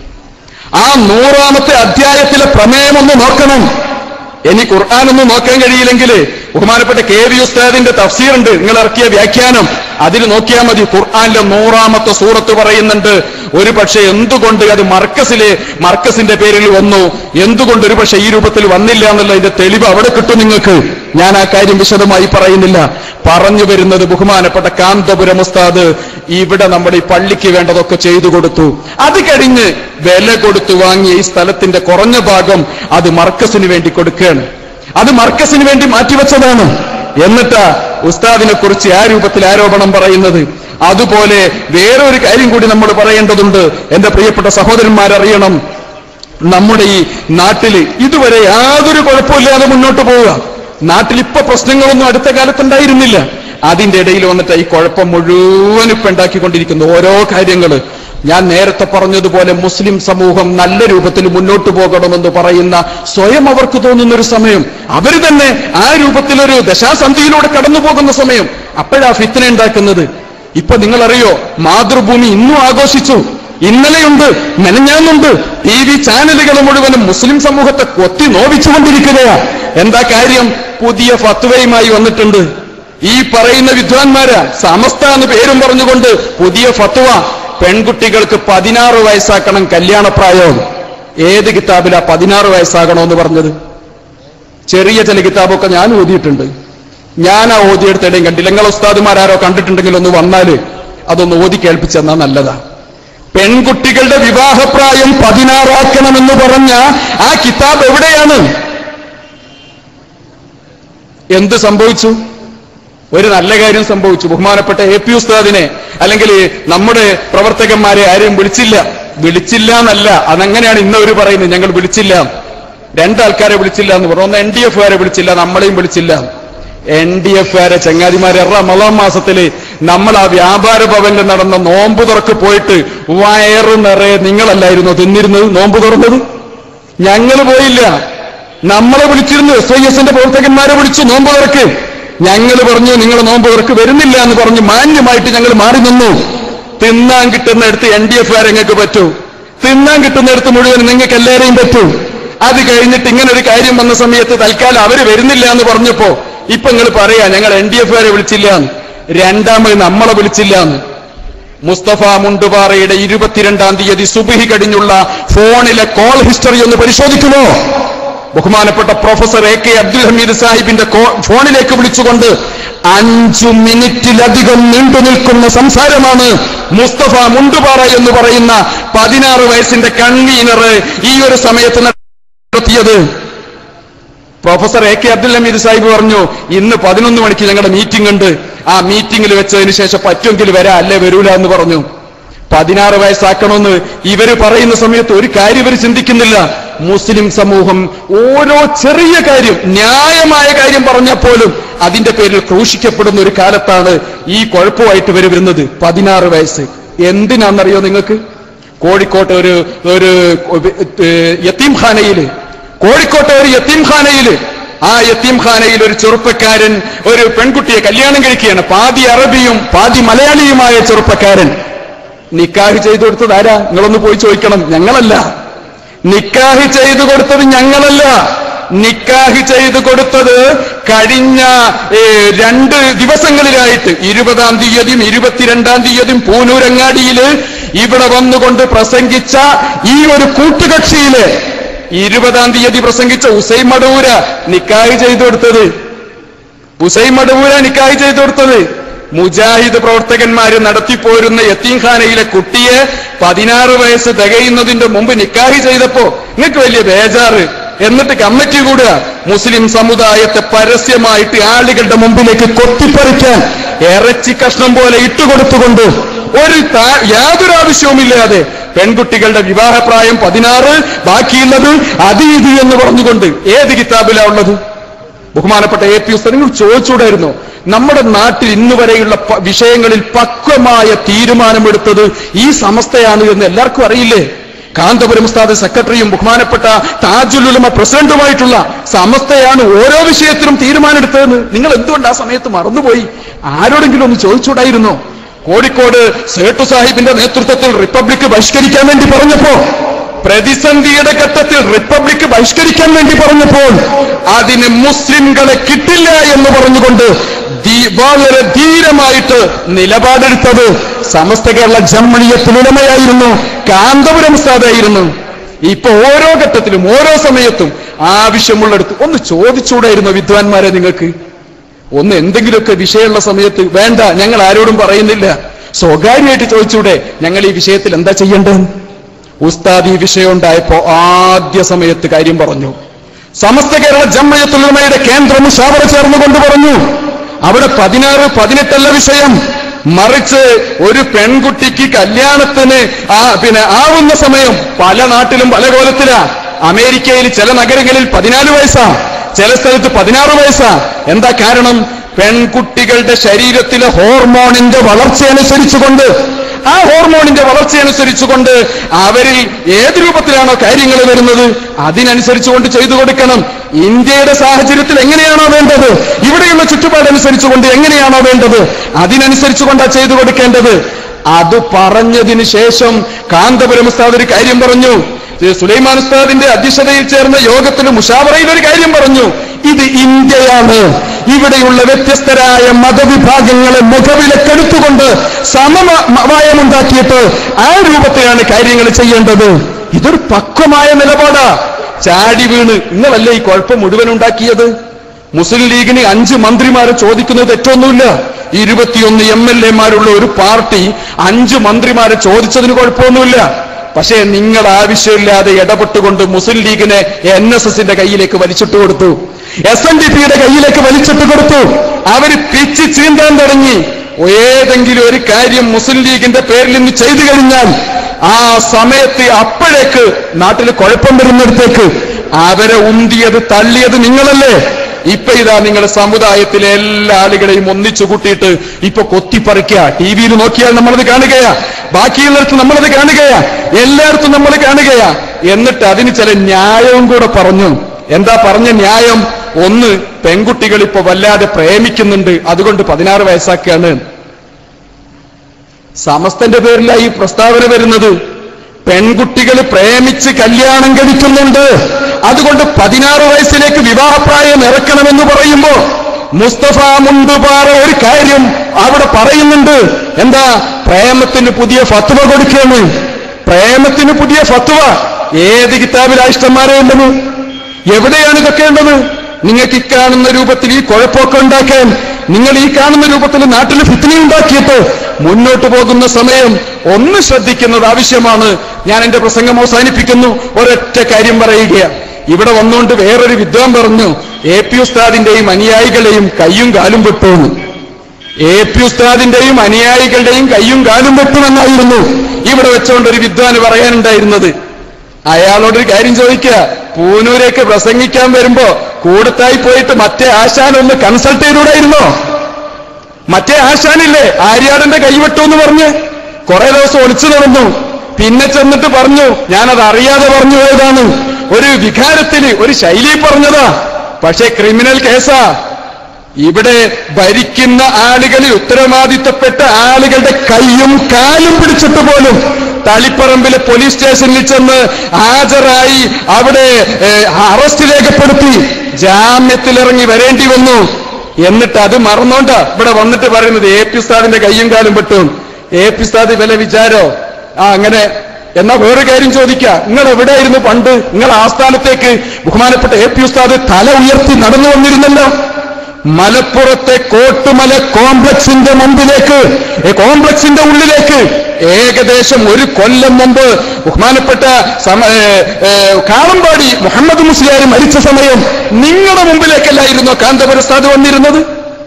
ആ നൂറാമത്തെ അധ്യായത്തിലെ പ്രമേയം ഒന്ന് നോക്കണം ഇനി ഖുർആാനൊന്നും നോക്കാൻ കഴിയില്ലെങ്കിൽ ബഹുമാനപ്പെട്ട കെ വി ഉസ്താദിന്റെ തഫ്സീറുണ്ട് നിങ്ങൾ ഇറക്കിയ വ്യാഖ്യാനം അതിൽ നോക്കിയാൽ മതി ഖുർആാനിലെ നൂറാമത്തെ സൂറത്ത് പറയുന്നുണ്ട് ഒരു പക്ഷെ എന്തുകൊണ്ട് അത് മർക്കസിലെ മർക്കസിന്റെ പേരിൽ വന്നു എന്തുകൊണ്ട് ഒരു പക്ഷെ ഈ രൂപത്തിൽ വന്നില്ല എന്നുള്ളതിന്റെ തെളിവ് അവിടെ കിട്ടും നിങ്ങൾക്ക് ഞാൻ ആ കാര്യം വിശദമായി പറയുന്നില്ല പറഞ്ഞു വരുന്നത് ബഹുമാനപ്പെട്ട കാന്തപുരം ഉസ്താദ് ഇവിടെ നമ്മുടെ ഈ പള്ളിക്ക് വേണ്ടതൊക്കെ ചെയ്തു കൊടുത്തു അത് കഴിഞ്ഞ് വില കൊടുത്തു വാങ്ങിയ ഈ സ്ഥലത്തിന്റെ കുറഞ്ഞ ഭാഗം അത് മർക്കസിന് വേണ്ടി കൊടുക്കുകയാണ് അത് മർക്കസിന് വേണ്ടി മാറ്റിവെച്ചതാണ് എന്നിട്ടാ ഉസ്താദിനെ കുറിച്ച് ആ രൂപത്തിൽ ആരോപണം പറയുന്നത് അതുപോലെ വേറൊരു കാര്യം കൂടി നമ്മൾ പറയേണ്ടതുണ്ട് എന്റെ പ്രിയപ്പെട്ട സഹോദരന്മാരറിയണം നമ്മുടെ ഈ നാട്ടില് ഇതുവരെ യാതൊരു കുഴപ്പമില്ലാതെ മുന്നോട്ട് പോവുക നാട്ടിൽ ഇപ്പൊ പ്രശ്നങ്ങളൊന്നും അടുത്ത കാലത്തുണ്ടായിരുന്നില്ല അതിന്റെ ഇടയിൽ വന്നിട്ട് ഈ കുഴപ്പം മുഴുവൻ ഇപ്പൊ ഉണ്ടാക്കിക്കൊണ്ടിരിക്കുന്നു ഓരോ കാര്യങ്ങള് ഞാൻ നേരത്തെ പറഞ്ഞതുപോലെ മുസ്ലിം സമൂഹം നല്ല രൂപത്തിൽ മുന്നോട്ട് പോകണമെന്ന് പറയുന്ന സ്വയം അവർക്ക് തോന്നുന്ന ഒരു സമയം അവർ തന്നെ ആ രൂപത്തിലൊരു ദശാസന്ധിയിലൂടെ കടന്നു പോകുന്ന സമയം അപ്പോഴാ ഫിത്തന ഉണ്ടാക്കുന്നത് ഇപ്പൊ നിങ്ങളറിയോ മാതൃഭൂമി ഇന്നും ആഘോഷിച്ചു ഇന്നലെയുണ്ട് മെനഞ്ഞാന്നുണ്ട് ടി വി ചാനലുകൾ മുഴുവനും മുസ്ലിം സമൂഹത്തെ കൊത്തി നോവിച്ചുകൊണ്ടിരിക്കുകയാ എന്താ കാര്യം പുതിയ ഫത്വയുമായി വന്നിട്ടുണ്ട് ഈ പറയുന്ന വിദ്വാൻമാരാ സമസ്ത എന്ന് പേരും പറഞ്ഞുകൊണ്ട് പുതിയ ഫത്വ പെൺകുട്ടികൾക്ക് പതിനാറ് വയസ്സാക്കണം കല്യാണപ്രായം ഏത് കിതാബിലാ പതിനാറ് വയസ്സാകണമെന്ന് പറഞ്ഞത് ചെറിയ ചില കിതാബൊക്കെ ഞാൻ ഓതിയിട്ടുണ്ട് ഞാൻ ആ ഓതിയെടുത്തിടയും കണ്ടില്ല നിങ്ങൾ ഉസ്താദുമാരാരോ കണ്ടിട്ടുണ്ടെങ്കിൽ ഒന്ന് വന്നാല് അതൊന്ന് ഓതി കേൾപ്പിച്ചെന്നാ നല്ലതാ പെൺകുട്ടികളുടെ വിവാഹപ്രായം പതിനാറാക്കണമെന്ന് പറഞ്ഞ ആ കിതാബ് എവിടെയാണ് എന്ത് സംഭവിച്ചു ഒരു നല്ല കാര്യം സംഭവിച്ചു ബഹുമാനപ്പെട്ട എ പി ഉസ്താദിനെ അല്ലെങ്കിൽ നമ്മുടെ പ്രവർത്തകന്മാരെ ആരെയും വിളിച്ചില്ല വിളിച്ചില്ല എന്നല്ല അതങ്ങനെയാണ് ഇന്നവര് പറയുന്നത് ഞങ്ങൾ വിളിച്ചില്ല രണ്ടാൾക്കാരെ വിളിച്ചില്ല എന്ന് പറഞ്ഞു ഒന്ന് എൻ ഡി എഫുകാരെ വിളിച്ചില്ല നമ്മളെയും വിളിച്ചില്ല എൻ ഡി എഫുകാരെ ചങ്ങാതിമാരെ റമലാം മാസത്തില് നമ്മൾ ആ വ്യാപാര ഭവനിൽ നടന്ന നോമ്പ് തുറക്ക് പോയിട്ട് വയറ് നിറയെ നിങ്ങളല്ലായിരുന്നോ തിന്നിരുന്നത് നോമ്പ് തുറന്നത് ഞങ്ങൾ പോയില്ല നമ്മളെ വിളിച്ചിരുന്നു എസ് ഐ എസിന്റെ പ്രവർത്തകന്മാരെ വിളിച്ചു നോമ്പ് തുറക്ക് ഞങ്ങൾ പറഞ്ഞു നിങ്ങൾ നോമ്പ് തുറക്ക് വരുന്നില്ല എന്ന് പറഞ്ഞ് മാന്യമായിട്ട് ഞങ്ങൾ മാറി നിന്നു തിന്നാൻ കിട്ടുന്നിടത്ത് എൻ ഡി എഫ് നിങ്ങൾക്ക് പറ്റൂ തിന്നാൻ കിട്ടുന്നിടത്ത് മുഴുവൻ നിങ്ങൾക്ക് എല്ലാവരെയും പറ്റൂ അത് കഴിഞ്ഞിട്ട് ഇങ്ങനെ ഒരു കാര്യം വന്ന സമയത്ത് തൽക്കാലം അവര് വരുന്നില്ല എന്ന് പറഞ്ഞപ്പോ ഇപ്പൊ നിങ്ങൾ പറയാ ഞങ്ങൾ എൻ ഡി എഫുകാരെ വിളിച്ചില്ല എന്ന് രണ്ടാമത് നമ്മളെ വിളിച്ചില്ല എന്ന് മുസ്തഫ മുണ്ടുപാറയുടെ ഇരുപത്തിരണ്ടാം തീയതി സുബിഹി കഴിഞ്ഞുള്ള ഫോണിലെ കോൾ ഹിസ്റ്ററി ഒന്ന് പരിശോധിക്കുമോ ബഹുമാനപ്പെട്ട professor A K Abdul Hameed സാഹിബിന്റെ കോ- ഫോണിലേക്ക് വിളിച്ചുകൊണ്ട് അഞ്ചു മിനിറ്റിലധികം നീണ്ടു നിൽക്കുന്ന സംസാരമാണ് മുസ്തഫ മുണ്ടുപാറ എന്ന് പറയുന്ന പതിനാറ് വയസ്സിന്റെ കൺവീനർ ഈ ഒരു സമയത്ത് നടത്തിയത് professor A K Abdul Hameed Sahib പറഞ്ഞു ഇന്ന് പതിനൊന്ന് മണിക്ക് ഞങ്ങളുടെ മീറ്റിംഗ് ഉണ്ട് ആ മീറ്റിംഗിൽ വെച്ചതിന് ശേഷം പറ്റുമെങ്കിൽ വരാ അല്ലേ വരൂല എന്ന് പറഞ്ഞു പതിനാറ് വയസ്സാക്കണമെന്ന് ഇവര് പറയുന്ന സമയത്ത് ഒരു കാര്യം ഇവർ ചിന്തിക്കുന്നില്ല മുസ്ലിം സമൂഹം ഓരോ ചെറിയ കാര്യം ന്യായമായ കാര്യം പറഞ്ഞാൽ പോലും അതിന്റെ പേരിൽ ക്രൂശിക്കപ്പെടുന്ന ഒരു കാലത്താണ് ഈ കുഴപ്പമായിട്ട് ഇവർ വരുന്നത് പതിനാറ് വയസ്സ് എന്തിനാണെന്നറിയോ നിങ്ങൾക്ക് കോഴിക്കോട്ടെ ഒരു ഒരു യത്തീംഖാനയില് കോഴിക്കോട്ടെ ഒരു യത്തീംഖാനയില് ആ യത്തീംഖാനയിൽ ഒരു ചെറുപ്പക്കാരൻ ഒരു പെൺകുട്ടിയെ കല്യാണം കഴിക്കുകയാണ് പാതി അറബിയും പാതി മലയാളിയുമായ ചെറുപ്പക്കാരൻ നിക്കാഹ് ചെയ്തു കൊടുത്തത് ആരാ നിങ്ങളൊന്ന് പോയി ചോദിക്കണം ഞങ്ങളല്ല നിക്കാഹ് ചെയ്തു കൊടുത്തത് ഞങ്ങളല്ല നിക്കാഹ് ചെയ്തു കൊടുത്തത് കഴിഞ്ഞ ഏ, രണ്ട് ദിവസങ്ങളിലായിട്ട് ഇരുപതാം തീയതിയും ഇരുപത്തിരണ്ടാം തീയതിയും പൂനൂരങ്ങാടിയില് ഇവിടെ വന്നുകൊണ്ട് പ്രസംഗിച്ച ഈ ഒരു കൂട്ടുകക്ഷിയില് ഇരുപതാം തീയതി പ്രസംഗിച്ച ഉസൈൻ മടവൂര നിക്കാഹ് ചെയ്തു കൊടുത്തത് ഉസൈൻ മടവൂര നിക്കാഹ് ചെയ്തു കൊടുത്തത് മുജാഹിദ് പ്രവർത്തകന്മാര് നടത്തിപ്പോരുന്ന യത്തീംഖാനയിലെ കുട്ടിയെ പതിനാറ് വയസ്സ് തികയുന്നതിന്റെ മുമ്പ് നിക്കാഹ് ചെയ്തപ്പോ നിങ്ങൾക്ക് വലിയ ബേജാറ് എന്നിട്ട് കമ്മിറ്റി കൂടുക മുസ്ലിം സമുദായത്തെ പരസ്യമായിട്ട് ആളുകളുടെ മുമ്പിലേക്ക് കൊത്തിപ്പറിക്കാൻ ഇറച്ചി കഷ്ണം പോലെ ഇട്ടുകൊടുത്തുകൊണ്ട് ഒരു താ- യാതൊരു ആവശ്യവുമില്ലാതെ പെൺകുട്ടികളുടെ വിവാഹപ്രായം പതിനാറ് ബാക്കിയുള്ളത് അത് ഇത് എന്ന് പറഞ്ഞുകൊണ്ട് ഏത് കിതാബിലാ ഉള്ളത് ബഹുമാനപ്പെട്ട എ പി ഉസ്താദ് നിങ്ങൾ ചോദിച്ചൂടായിരുന്നു നമ്മുടെ നാട്ടിൽ ഇന്ന് വരെയുള്ള പ- വിഷയങ്ങളിൽ പക്വമായ തീരുമാനമെടുത്തത് ഈ സമസ്തയാണ് എന്ന് എല്ലാവർക്കും അറിയില്ലേ കാന്തപുരം ഉസ്താദ് സെക്രട്ടറിയും ബഹുമാനപ്പെട്ട താജുലുലമ പ്രസിഡന്റുമായിട്ടുള്ള സമസ്തയാണ് ഓരോ വിഷയത്തിലും തീരുമാനമെടുത്തതെന്ന് നിങ്ങൾ എന്തുകൊണ്ട് ആ സമയത്ത് മറന്നുപോയി ആരോടെങ്കിലും ഒന്ന് ചോദിച്ചൂടായിരുന്നോ കോഴിക്കോട് സേട്ടു സാഹിബിന്റെ നേതൃത്വത്തിൽ റിപ്പബ്ലിക് ബഹിഷ്കരിക്കാൻ വേണ്ടി പറഞ്ഞപ്പോ പ്രതിസന്ധിയുടെ ഘട്ടത്തിൽ റിപ്പബ്ലിക് ബഹിഷ്കരിക്കാൻ വേണ്ടി പറഞ്ഞപ്പോൾ അതിന് മുസ്ലിംകളെ കിട്ടില്ല എന്ന് പറഞ്ഞുകൊണ്ട് ധീ- വളരെ ധീരമായിട്ട് നിലപാടെടുത്തത് സമസ്ത കേരള ജമ്മണിയത്തിലുടമയായിരുന്നു കാന്തപുരം ഉസ്താദായിരുന്നു ഇപ്പൊ ഓരോ ഘട്ടത്തിലും ഓരോ സമയത്തും ആവശ്യമുള്ളിടത്ത് ഒന്ന് ചോദിച്ചൂടായിരുന്നോ വിദ്വാൻമാരെ നിങ്ങൾക്ക് ഒന്ന് എന്തെങ്കിലുമൊക്കെ വിഷയമുള്ള സമയത്ത് വേണ്ട ഞങ്ങൾ ആരോടും പറയുന്നില്ല സ്വകാര്യമായിട്ട് ചോദിച്ചൂടെ ഞങ്ങൾ ഈ വിഷയത്തിൽ എന്താ ചെയ്യേണ്ടതെന്ന് ഉസ്താദ് ഈ വിഷയം ഉണ്ടായപ്പോ ആദ്യ സമയത്ത് കാര്യം പറഞ്ഞു സമസ്ത കേരള ജമ്മയത്തുലമയുടെ കേന്ദ്ര മുഷാവറ ചേർന്നുകൊണ്ട് പറഞ്ഞു അവിടെ പതിനാറ് പതിനെട്ടല്ല വിഷയം മറിച്ച് ഒരു പെൺകുട്ടിക്ക് കല്യാണത്തിന് ആ പിന്നെ ആവുന്ന സമയം പല നാട്ടിലും പല കോലത്തിലാ അമേരിക്കയിൽ ചില നഗരങ്ങളിൽ പതിനാല് വയസ്സാ ചില സ്ഥലത്ത് പതിനാറ് വയസ്സാ എന്താ കാരണം പെൺകുട്ടികളുടെ ശരീരത്തിലെ ഹോർമോണിന്റെ വളർച്ചയനുസരിച്ചുകൊണ്ട് ആ ഹോർമോണിന്റെ വളർച്ചയനുസരിച്ചുകൊണ്ട് അവരിൽ ഏത് രൂപത്തിലാണോ കാര്യങ്ങൾ വരുന്നത് അതിനനുസരിച്ചുകൊണ്ട് ചെയ്തു കൊടുക്കണം ഇന്ത്യയുടെ സാഹചര്യത്തിൽ എങ്ങനെയാണോ വേണ്ടത് ഇവിടെയുള്ള ചുറ്റുപാടനുസരിച്ചുകൊണ്ട് എങ്ങനെയാണോ വേണ്ടത് അതിനനുസരിച്ചുകൊണ്ടാ ചെയ്തു കൊടുക്കേണ്ടത് അത് പറഞ്ഞതിന് ശേഷം കാന്തപുരം ഉസ്താദ് ഒരു കാര്യം പറഞ്ഞു ഇത് സുലൈമാൻ ഉസ്താദിന്റെ അധ്യക്ഷതയിൽ ചേർന്ന യോഗത്തിൽ മുഷാവറയിൽ ഒരു കാര്യം പറഞ്ഞു ഇത് ഇന്ത്യയാണ് ഇവിടെയുള്ള വ്യത്യസ്തരായ മതവിഭാഗങ്ങളെ മുഖവിലക്കെടുത്തുകൊണ്ട് സമവായമുണ്ടാക്കിയിട്ട് ആ രൂപത്തിലാണ് കാര്യങ്ങൾ ചെയ്യേണ്ടത് ഇതൊരു പക്വമായ നിലപാടാ ചാടി വീണ് നിങ്ങളല്ലേ ഈ കുഴപ്പം മുഴുവൻ ഉണ്ടാക്കിയത് മുസ്ലിം ലീഗിന് അഞ്ച് മന്ത്രിമാരെ ചോദിക്കുന്നത് തെറ്റൊന്നുമില്ല ഇരുപത്തിയൊന്ന് എം എൽ എമാരുള്ള ഒരു പാർട്ടി അഞ്ച് മന്ത്രിമാരെ ചോദിച്ചതിന് കുഴപ്പമൊന്നുമില്ല പക്ഷേ നിങ്ങൾ ആവശ്യമില്ലാതെ ഇടപെട്ടുകൊണ്ട് മുസ്ലിം ലീഗിനെ എൻ എസ് എസിന്റെ കയ്യിലേക്ക് വലിച്ചിട്ട് കൊടുത്തു എസ് എൻ ഡി പിയുടെ കയ്യിലേക്ക് വലിച്ചിട്ട് കൊടുത്തു അവര് പിച്ച് ചീന്താൻ തുടങ്ങി ഏതെങ്കിലും ഒരു കാര്യം മുസ്ലിം ലീഗിന്റെ പേരിൽ നിന്ന് ചെയ്തു കഴിഞ്ഞാൽ ആ സമയത്ത് അപ്പോഴേക്ക് നാട്ടിൽ കുഴപ്പം വരുന്നിടത്തേക്ക് അവരെ ഉന്തിയത് തള്ളിയത് നിങ്ങളല്ലേ ഇപ്പൊ ഇതാ നിങ്ങളുടെ സമുദായത്തിലെ എല്ലാ ആളുകളെയും ഒന്നിച്ചു കൂട്ടിയിട്ട് ഇപ്പൊ കൊത്തിപ്പറിക്കുക ടി വിയിൽ നോക്കിയാൽ നമ്മളത് കാണുകയാ ബാക്കിയുള്ളിടത്ത് നമ്മളത് കാണുകയാ എല്ലായിടത്തും നമ്മൾ കാണുകയാ എന്നിട്ട് അതിന് ചില ന്യായവും കൂടെ പറഞ്ഞു എന്താ പറഞ്ഞ ന്യായം ഒന്ന് പെൺകുട്ടികൾ ഇപ്പൊ വല്ലാതെ പ്രേമിക്കുന്നുണ്ട് അതുകൊണ്ട് പതിനാറ് വയസ്സാക്കുകയാണ് സമസ്തന്റെ പേരിലാണ് ഈ പ്രസ്താവന വരുന്നത് പെൺകുട്ടികൾ പ്രേമിച്ച് കല്യാണം കഴിക്കുന്നുണ്ട് അതുകൊണ്ട് പതിനാറ് വയസ്സിലേക്ക് വിവാഹപ്രായം ഇറക്കണമെന്ന് പറയുമ്പോ മുസ്തഫ മുണ്ടുപാറ ഒരു കാര്യം അവിടെ പറയുന്നുണ്ട് എന്താ പ്രേമത്തിന് പുതിയ ഫത്വ കൊടുക്കുകയാണ് പ്രേമത്തിന് പുതിയ ഫത്വ ഏത് കിതാബിലാ ഇഷ്ടന്മാരെ ഉള്ളത് എവിടെയാണ് ഇതൊക്കെ ഉള്ളത് നിങ്ങൾക്ക് ഈ കാണുന്ന രൂപത്തിൽ ഈ കുഴപ്പമൊക്കെ ഉണ്ടാക്കാൻ നിങ്ങൾ ഈ കാണുന്ന രൂപത്തിൽ നാട്ടിൽ ഫിത്തിനി ഉണ്ടാക്കിയിട്ട് മുന്നോട്ട് പോകുന്ന സമയം ഒന്ന് ശ്രദ്ധിക്കുന്നത് ആവശ്യമാണ് ഞാൻ എന്റെ പ്രസംഗം അവസാനിപ്പിക്കുന്നു ഒരൊറ്റ കാര്യം പറയുകയാണ് ഇവിടെ വന്നുകൊണ്ട് വേറൊരു വിദ്വാൻ പറഞ്ഞു എ പി ഉസ്താദിന്റെയും അനുയായികളെയും കയ്യും കാലും വെട്ടുമെന്ന് എ പി ഉസ്താദിന്റെയും അനുയായികളുടെയും കയ്യും കാലും വെട്ടുമെന്നായിരുന്നു ഇവിടെ വെച്ചുകൊണ്ട് ഒരു വിദ്വാന് പറയാനുണ്ടായിരുന്നത് അയാളോടൊരു കാര്യം ചോദിക്കുക പൂനൂരേക്ക് പ്രസംഗിക്കാൻ വരുമ്പോ കൂടത്തായി പോയിട്ട് മറ്റേ ആശാനൊന്ന് കൺസൾട്ട് ചെയ്തുകൂടായിരുന്നോ മറ്റേ ആശാനില്ലേ ആര്യാടന്റെ കൈവിട്ടു എന്ന് പറഞ്ഞ് കുറെ ദിവസം ഒളിച്ചു നടന്നു പിന്നെ ചെന്നിട്ട് പറഞ്ഞു ഞാനത് അറിയാതെ പറഞ്ഞു പോയതാണ് ഒരു വികാരത്തിന് ഒരു ശൈലി പറഞ്ഞതാ പക്ഷേ ക്രിമിനൽ കേസാ ഇവിടെ ഭരിക്കുന്ന ആളുകളിൽ ഉത്തരവാദിത്തപ്പെട്ട ആളുകളുടെ കൈയും കാലും പിടിച്ചിട്ട് പോലും തളിപ്പറമ്പിലെ പോലീസ് സ്റ്റേഷനിൽ ചെന്ന് ഹാജരായി അവിടെ ഏഹ്, അറസ്റ്റ് രേഖപ്പെടുത്തി ജാമ്യത്തിലിറങ്ങി വരേണ്ടി വന്നു എന്നിട്ട് അത് മറന്നോണ്ട ഇവിടെ വന്നിട്ട് പറയുന്നത് എ പി ഉസ്താദിന്റെ കയ്യും കാലും പെട്ടും എ പി ഉസ്താദ് വില വിചാരോ ആ അങ്ങനെ എന്നാ വേറെ കാര്യം ചോദിക്കുക നിങ്ങൾ എവിടെയായിരുന്നു പണ്ട് നിങ്ങൾ ആസ്ഥാനത്തേക്ക് ബഹുമാനപ്പെട്ട എ പി ഉസ്താദ് തല ഉയർത്തി നടന്നു വന്നിരുന്നല്ലോ മലപ്പുറത്തെ കോട്ടുമല കോംപ്ലക്സിന്റെ മുമ്പിലേക്ക് ഏ, കോംപ്ലക്സിന്റെ ഉള്ളിലേക്ക് ഏകദേശം ഒരു കൊല്ലം മുമ്പ് ബഹുമാനപ്പെട്ട സമ- ഏ, ഏ, കാളമ്പാടി മുഹമ്മദ് മുസ്ലിയാർ മരിച്ച സമയം നിങ്ങളുടെ മുമ്പിലേക്കല്ലായിരുന്നോ കാന്തപുര ഉസ്താദ് വന്നിരുന്നത്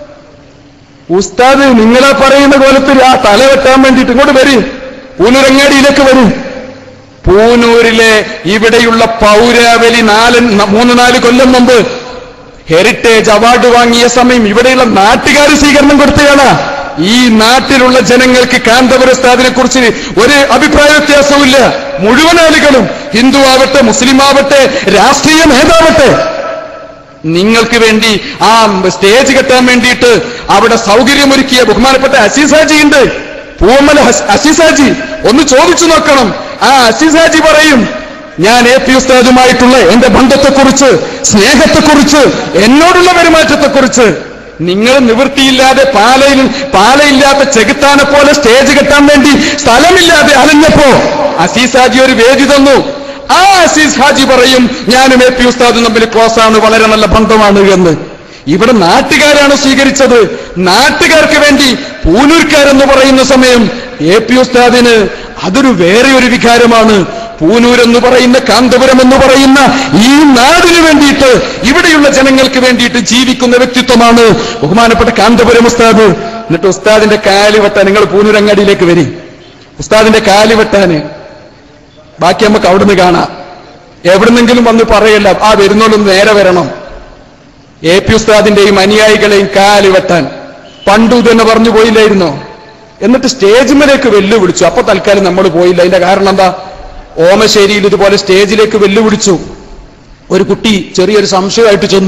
ഉസ്താദ് നിങ്ങളെ പറയുന്ന കോലത്തിൽ ആ തല വെട്ടാൻ വേണ്ടിയിട്ട് ഇങ്ങോട്ട് വരും പൂനൂരങ്ങാടിയിലേക്ക് വരും പൂനൂരിലെ ഇവിടെയുള്ള പൗരാവലി നാല് മൂന്ന് നാല് കൊല്ലം മുമ്പ് ഹെറിറ്റേജ് അവാർഡ് വാങ്ങിയ സമയം ഇവിടെയുള്ള നാട്ടുകാർ സ്വീകരണം കൊടുത്തയാണ് ഈ നാട്ടിലുള്ള ജനങ്ങൾക്ക് കാന്തപുര ഉസ്താദിനെ കുറിച്ച് ഒരു അഭിപ്രായ വ്യത്യാസവുമില്ല മുഴുവൻ ആളുകളും ഹിന്ദു ആവട്ടെ മുസ്ലിം ആവട്ടെ രാഷ്ട്രീയ നേതാവട്ടെ നിങ്ങൾക്ക് വേണ്ടി ആ സ്റ്റേജ് കെട്ടാൻ വേണ്ടിയിട്ട് അവിടെ സൗകര്യമൊരുക്കിയ ബഹുമാനപ്പെട്ട അസീസാജി ഉണ്ട് പൂവമ്മല ഹസ്- അസീസാജി ഒന്ന് ചോദിച്ചു നോക്കണം ആ അസീസാജി പറയും ഞാൻ എ പി ഉസ്താദുമായിട്ടുള്ള എന്റെ ബന്ധത്തെക്കുറിച്ച് സ്നേഹത്തെക്കുറിച്ച് എന്നോടുള്ള പെരുമാറ്റത്തെക്കുറിച്ച് നിങ്ങൾ നിവൃത്തിയില്ലാതെ പാലയിൽ പാലയില്ലാത്ത ചെകുത്താനെ പോലെ സ്റ്റേജ് കെട്ടാൻ വേണ്ടി സ്ഥലമില്ലാതെ അലഞ്ഞപ്പോ അസീസാജി ഒരു വേദി തന്നു ആ അസീസ് ഹാജി പറയും ഞാനും എ പി ഉസ്താദും തമ്മിൽ ക്ലോസ് ആണ് വളരെ നല്ല ബന്ധമാണ് എന്ന് ഇവിടെ നാട്ടുകാരാണ് സ്വീകരിച്ചത് നാട്ടുകാർക്ക് വേണ്ടി പൂനൂർക്കാരെന്ന് പറയുന്ന സമയം എ പി ഉസ്താദിന് അതൊരു വേറെ ഒരു വികാരമാണ് പൂനൂർ എന്ന് പറയുന്ന കാന്തപുരം എന്ന് പറയുന്ന ഈ നാടിന് വേണ്ടിയിട്ട് ഇവിടെയുള്ള ജനങ്ങൾക്ക് വേണ്ടിയിട്ട് ജീവിക്കുന്ന വ്യക്തിത്വമാണ് ബഹുമാനപ്പെട്ട കാന്തപുരം ഉസ്താദ് എന്നിട്ട് ഉസ്താദിന്റെ കാല് വെട്ടാൻ നിങ്ങൾ പൂനൂരങ്ങാടിയിലേക്ക് വരി ഉസ്താദിന്റെ കാല് വെട്ടാന് ബാക്കി നമുക്ക് അവിടുന്ന് കാണാം എവിടുന്നെങ്കിലും വന്ന് പറയല്ല ആ വരുന്നോളൊന്ന് നേരെ വരണം എ പി ഉസ്താദിന്റെയും അനുയായികളെയും കാല് വെട്ടാൻ പണ്ടു തന്നെ പറഞ്ഞു പോയില്ലായിരുന്നോ എന്നിട്ട് സ്റ്റേജിലേക്ക് വെല്ലുവിളിച്ചു അപ്പൊ തൽക്കാലം നമ്മൾ പോയില്ല അതിന്റെ കാരണം എന്താ ഓമശ്ശേരിയിൽ ഇതുപോലെ സ്റ്റേജിലേക്ക് വെല്ലുവിളിച്ചു ഒരു കുട്ടി ചെറിയൊരു സംശയമായിട്ട് ചെന്നു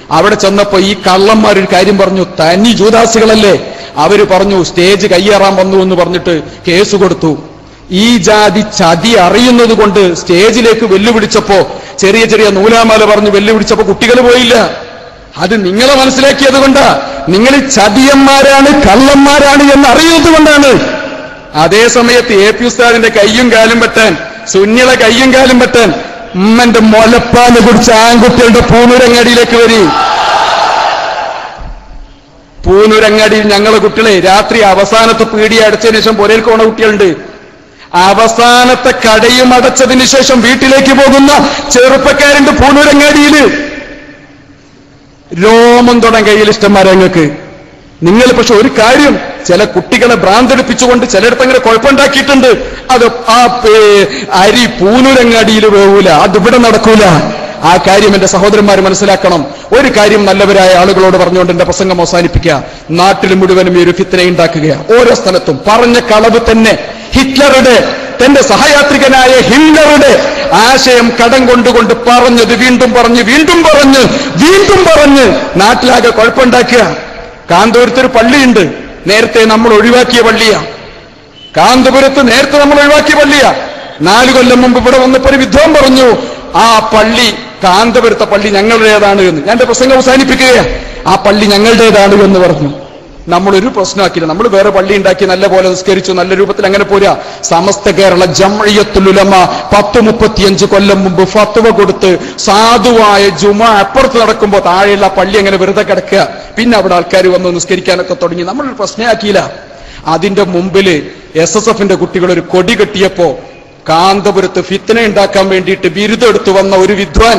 അവിടെ ചെന്നപ്പോ ഈ കള്ളന്മാർ ഒരു കാര്യം പറഞ്ഞു തനി ജൂദാസികളല്ലേ അവര് പറഞ്ഞു സ്റ്റേജ് കയ്യേറാൻ വന്നു എന്ന് പറഞ്ഞിട്ട് കേസ് കൊടുത്തു ഈ ജാതി ചതി അറിയുന്നത് കൊണ്ട് സ്റ്റേജിലേക്ക് വെല്ലുവിളിച്ചപ്പോ ചെറിയ ചെറിയ നൂലാമാല പറഞ്ഞ് വെല്ലുവിളിച്ചപ്പോ കുട്ടികൾ പോയില്ല അത് നിങ്ങളെ മനസ്സിലാക്കിയത് കൊണ്ടാ നിങ്ങൾ ഈ ചതിയന്മാരാണ് കള്ളന്മാരാണ് എന്ന് അറിയുന്നത് കൊണ്ടാണ് അതേ സമയത്ത് എ പി ഉസ്താദിന്റെ കയ്യും കാലും വെട്ടാൻ സുന്നിളെ കയ്യും കാലും വെട്ടാൻ ഉമ്മന്റെ മുലപ്പാല് കുടിച്ച ആൺകുട്ടികളുടെ പൂനൂരങ്ങാടിയിലേക്ക് വരി പൂനൂരങ്ങാടിയിൽ ഞങ്ങളെ കുട്ടികളെ രാത്രി അവസാനത്തെ പീടി അടച്ചതിന് ശേഷം പുരയിൽ പോണ കുട്ടികളുണ്ട് അവസാനത്തെ കടയും അടച്ചതിന് ശേഷം വീട്ടിലേക്ക് പോകുന്ന ചെറുപ്പക്കാരുണ്ട് പൂനൂരങ്ങാടിയിൽ രോമം തുടൻ കയ്യിൽ ഇഷ്ടന്മാരെ ഞങ്ങൾക്ക് നിങ്ങൾ പക്ഷെ ഒരു കാര്യം ചില കുട്ടികളെ ഭ്രാന്തടിപ്പിച്ചുകൊണ്ട് ചിലയിടത്ത് അങ്ങനെ കുഴപ്പമുണ്ടാക്കിയിട്ടുണ്ട് അത് ആ പേ- അരി പൂനൂരങ്ങാടിയിൽ വേവൂല അത് ഇവിടെ നടക്കൂല ആ കാര്യം എന്റെ സഹോദരന്മാർ മനസ്സിലാക്കണം ഒരു കാര്യം നല്ലവരായ ആളുകളോട് പറഞ്ഞുകൊണ്ട് എന്റെ പ്രസംഗം അവസാനിപ്പിക്കുക നാട്ടിൽ മുഴുവനും ഈ ഒരു ഫിത്തന ഉണ്ടാക്കുക ഓരോ സ്ഥലത്തും പറഞ്ഞ കളവ് തന്നെ ഹിറ്റ്ലറുടെ തന്റെ സഹയാത്രികനായ ഹിംലറുടെ ആശയം കടം കൊണ്ടുകൊണ്ട് പറഞ്ഞത് വീണ്ടും പറഞ്ഞ് വീണ്ടും പറഞ്ഞ് വീണ്ടും പറഞ്ഞ് നാട്ടിലാകെ കുഴപ്പമുണ്ടാക്കുക കാന്തപുരത്തൊരു പള്ളിയുണ്ട് നേരത്തെ നമ്മൾ ഒഴിവാക്കിയ പള്ളിയാ കാന്തപുരത്ത് നേരത്തെ നമ്മൾ ഒഴിവാക്കിയ പള്ളിയാ നാലു കൊല്ലം മുമ്പ് ഇവിടെ വന്നപ്പോ ഒരു വിദ്വാൻ പറഞ്ഞു ആ പള്ളി കാന്തപുരത്തെ പള്ളി ഞങ്ങളുടേതാണ് എന്ന് ഞാൻ എന്റെ പ്രസംഗം അവസാനിപ്പിക്കുകയാ ആ പള്ളി ഞങ്ങളുടേതാണ് എന്ന് പറഞ്ഞു നമ്മളൊരു പ്രശ്നമാക്കില്ല നമ്മൾ വേറെ പള്ളി ഉണ്ടാക്കി നല്ല പോലെ നിസ്കരിച്ചു നല്ല രൂപത്തിൽ അങ്ങനെ പോരാ സമസ്ത കേരള ജമയത്തുലുലമ പത്ത് മുപ്പത്തിയഞ്ച് കൊല്ലം മുമ്പ് ഫത്വ കൊടുത്ത് സാധുവായ ജുമ അപ്പുറത്ത് നടക്കുമ്പോൾ താഴെയുള്ള പള്ളി അങ്ങനെ വെറുതെ കിടക്കുക പിന്നെ അവിടെ ആൾക്കാർ വന്ന് നിസ്കരിക്കാനൊക്കെ തുടങ്ങി നമ്മളൊരു പ്രശ്നമാക്കിയില്ല അതിന്റെ മുമ്പില് എസ് എസ് എഫിന്റെ കുട്ടികൾ ഒരു കൊടി കെട്ടിയപ്പോ കാന്തപുരത്ത് ഫിത്തന ഉണ്ടാക്കാൻ വേണ്ടിയിട്ട് ബിരുദം എടുത്തു വന്ന ഒരു വിദ്വാൻ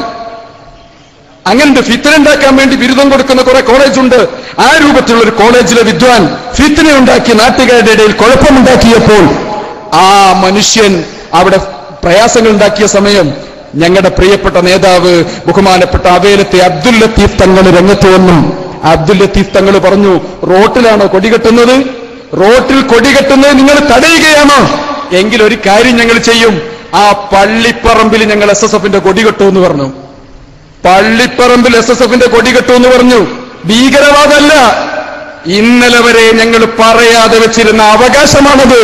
അങ്ങനത്തെ ഫിത്തന ഉണ്ടാക്കാൻ വേണ്ടി ബിരുദം കൊടുക്കുന്ന കുറെ കോളേജുണ്ട് ആ രൂപത്തിലുള്ള ഒരു കോളേജിലെ വിദ്വാൻ ഫിത്തന ഉണ്ടാക്കി നാട്ടുകാരുടെ ഇടയിൽ കുഴപ്പമുണ്ടാക്കിയപ്പോൾ ആ മനുഷ്യൻ അവിടെ പ്രയാസങ്ങൾ ഉണ്ടാക്കിയ സമയം ഞങ്ങളുടെ പ്രിയപ്പെട്ട നേതാവ് ബഹുമാനപ്പെട്ട അവേലത്തെ അബ്ദുൽ ലത്തീഫ് തങ്ങൾ രംഗത്ത് വന്നു അബ്ദുൽ ലത്തീഫ് തങ്ങൾ പറഞ്ഞു റോട്ടിലാണോ കൊടികെട്ടുന്നത് റോട്ടിൽ കൊടികെട്ടുന്നത് നിങ്ങൾ തടയുകയാണോ എങ്കിൽ ഒരു കാര്യം ഞങ്ങൾ ചെയ്യും ആ പള്ളിപ്പറമ്പിൽ ഞങ്ങൾ എസ് എസ് എഫിന്റെ കൊടികെട്ടു എന്ന് പറഞ്ഞു പള്ളിപ്പറമ്പിൽ എസ് എസ് എഫിന്റെ കൊടി കെട്ടുമെന്ന് പറഞ്ഞു ഭീകരവാദമല്ല ഇന്നലെ വരെ ഞങ്ങൾ പറയാതെ വെച്ചിരുന്ന അവകാശമാണത്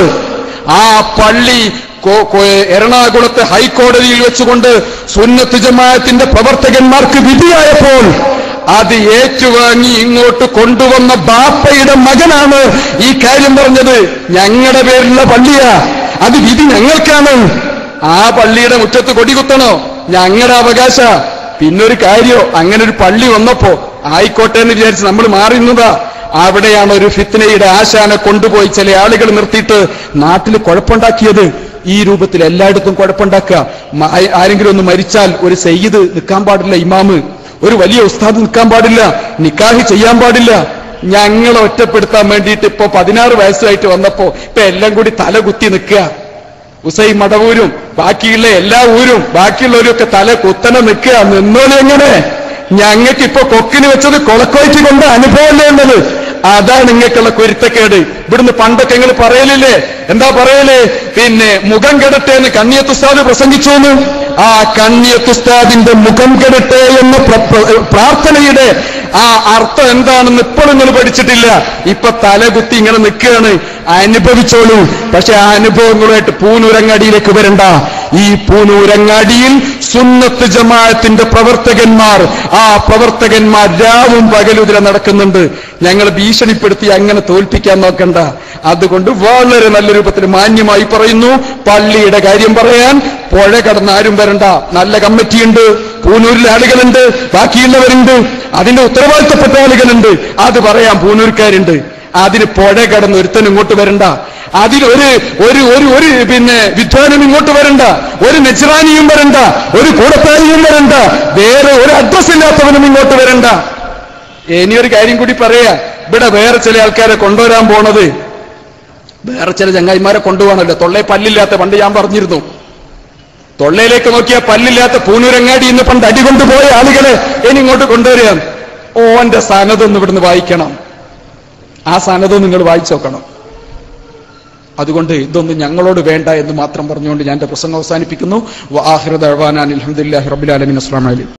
ആ പള്ളി കോ- കോ- എറണാകുളത്തെ ഹൈക്കോടതിയിൽ വെച്ചുകൊണ്ട് സുന്നത്ത് ജമാഅത്തിന്റെ പ്രവർത്തകന്മാർക്ക് വിധിയായപ്പോൾ അത് ഏറ്റുവാങ്ങി ഇങ്ങോട്ട് കൊണ്ടുവന്ന ബാപ്പയുടെ മകനാണ് ഈ കാര്യം പറഞ്ഞത് ഞങ്ങളുടെ പേരിലുള്ള പള്ളിയാ അത് വിധി ഞങ്ങൾക്കാണ് ആ പള്ളിയുടെ മുറ്റത്ത് കൊടികുത്തണോ ഞങ്ങളുടെ അവകാശ പിന്നൊരു കാര്യോ അങ്ങനെ ഒരു പള്ളി വന്നപ്പോ ആയിക്കോട്ടെ എന്ന് വിചാരിച്ച് നമ്മൾ മാറിയുന്നതാ അവിടെയാണ് ഒരു ഫിത്നയുടെ ആശാനെ കൊണ്ടുപോയി ചില ആളുകൾ നിർത്തിയിട്ട് നാട്ടിൽ കുഴപ്പമുണ്ടാക്കിയത് ഈ രൂപത്തിൽ എല്ലായിടത്തും കുഴപ്പമുണ്ടാക്കുക മ- ആ- ആരെങ്കിലും ഒന്ന് മരിച്ചാൽ ഒരു സയ്യിദ് നിൽക്കാൻ പാടില്ല ഇമാമ് ഒരു വലിയ ഉസ്താദ് നിൽക്കാൻ പാടില്ല നിക്കാഹ് ചെയ്യാൻ പാടില്ല ഞങ്ങളെ ഒറ്റപ്പെടുത്താൻ വേണ്ടിയിട്ട് ഇപ്പൊ പതിനാറ് വയസ്സായിട്ട് വന്നപ്പോ ഇപ്പൊ എല്ലാം കൂടി തല കുത്തി നിൽക്കുക ഉസൈ മടവൂരും ബാക്കിയുള്ള എല്ലാ ഊരും ബാക്കിയുള്ളവരും ഒക്കെ തല കുത്തനെ നിൽക്കുക നിന്നോളി എങ്ങനെ ഞങ്ങൾക്ക് ഇപ്പൊ കൊക്കിന് വെച്ചത് കൊളക്കോയ്ക്ക് കൊണ്ട് അനുഭവമല്ലേ ഉള്ളത് അതാണ് നിങ്ങൾക്കുള്ള കുരുത്തക്കേട് ഇവിടുന്ന് പണ്ടൊക്കെ നിങ്ങൾ പറയലില്ലേ എന്താ പറയല് പിന്നെ മുഖം കെടട്ടെ എന്ന് കണ്ണിയത്തുസ്താദ് പ്രസംഗിച്ചു എന്ന് ആ കണ്ണിയത്തുസ്താദിന്റെ മുഖം കെടട്ടെ എന്ന പ്ര- പ്ര- പ്രാർത്ഥനയുടെ ആ അർത്ഥം എന്താണെന്ന് ഇപ്പോഴും നിങ്ങൾ പഠിച്ചിട്ടില്ല ഇപ്പൊ തലകുത്തി ഇങ്ങനെ നിൽക്കുകയാണ് അനുഭവിച്ചോളൂ പക്ഷെ ആ അനുഭവങ്ങളുമായിട്ട് പൂനൂരങ്ങാടിയിലേക്ക് വരണ്ട ഈ പൂനൂരങ്ങാടിയിൽ സുന്നത്ത് ജമാഅത്തിന്റെ പ്രവർത്തകന്മാർ ആ പ്രവർത്തകന്മാർ രാവും പകലുതിര നടക്കുന്നുണ്ട് ഞങ്ങൾ ഭീഷണിപ്പെടുത്തി അങ്ങനെ തോൽപ്പിക്കാൻ നോക്കണ്ട അതുകൊണ്ട് വളരെ നല്ല രൂപത്തിൽ മാന്യമായി പറയുന്നു പള്ളിയുടെ കാര്യം പറയാൻ പുഴ കടന്ന് ആരും വരണ്ട നല്ല കമ്മിറ്റിയുണ്ട് പൂനൂരിലെ ആളുകളുണ്ട് ബാക്കിയുള്ളവരുണ്ട് അതിന്റെ ഉത്തരവാദിത്തപ്പെട്ട ആളുകളുണ്ട് അത് പറയാൻ പൂനൂർക്കാരുണ്ട് അതിന് പുഴ കടന്ന് ഒരുത്തൻ ഇങ്ങോട്ട് വരണ്ട അതിൽ ഒരു ഒരു ഒരു ഒരു പിന്നെ വിദ്വാനും ഇങ്ങോട്ട് വരണ്ട ഒരു നെച്റാനിയും വരണ്ട ഒരു കൂടത്താരിയും വരണ്ട വേറെ ഒരു അഡ്രസ് ഇല്ലാത്തവനും ഇങ്ങോട്ട് വരണ്ട ഇനിയൊരു കാര്യം കൂടി പറയാ ഇവിടെ വേറെ ചില ആൾക്കാരെ കൊണ്ടുവരാൻ പോണത് വേറെ ചില ചങ്ങായിമാരെ കൊണ്ടുപോകണല്ലോ തൊള്ളേ പല്ലില്ലാത്ത പണ്ട് ഞാൻ പറഞ്ഞിരുന്നു തൊള്ളയിലേക്ക് നോക്കിയാൽ പല്ലില്ലാത്ത പൂനൂരങ്ങാടി ഇന്ന് പണ്ട് അടികൊണ്ടു പോയ ആളുകളെ ഇനി ഇങ്ങോട്ട് കൊണ്ടുവരിക ഓന്റെ സനതൊന്ന് ഇവിടുന്ന് വായിക്കണം ആ സനത് നിങ്ങൾ വായിച്ചു നോക്കണം അതുകൊണ്ട് ഇതൊന്നും ഞങ്ങളോട് വേണ്ട എന്ന് മാത്രം പറഞ്ഞുകൊണ്ട് ഞാൻ എന്റെ പ്രസംഗം അവസാനിപ്പിക്കുന്നു വാഹിറ ദഴവാനാൻ അലഹമുല്ലാ റബുലാലമിൻ അസ്ലാം അലി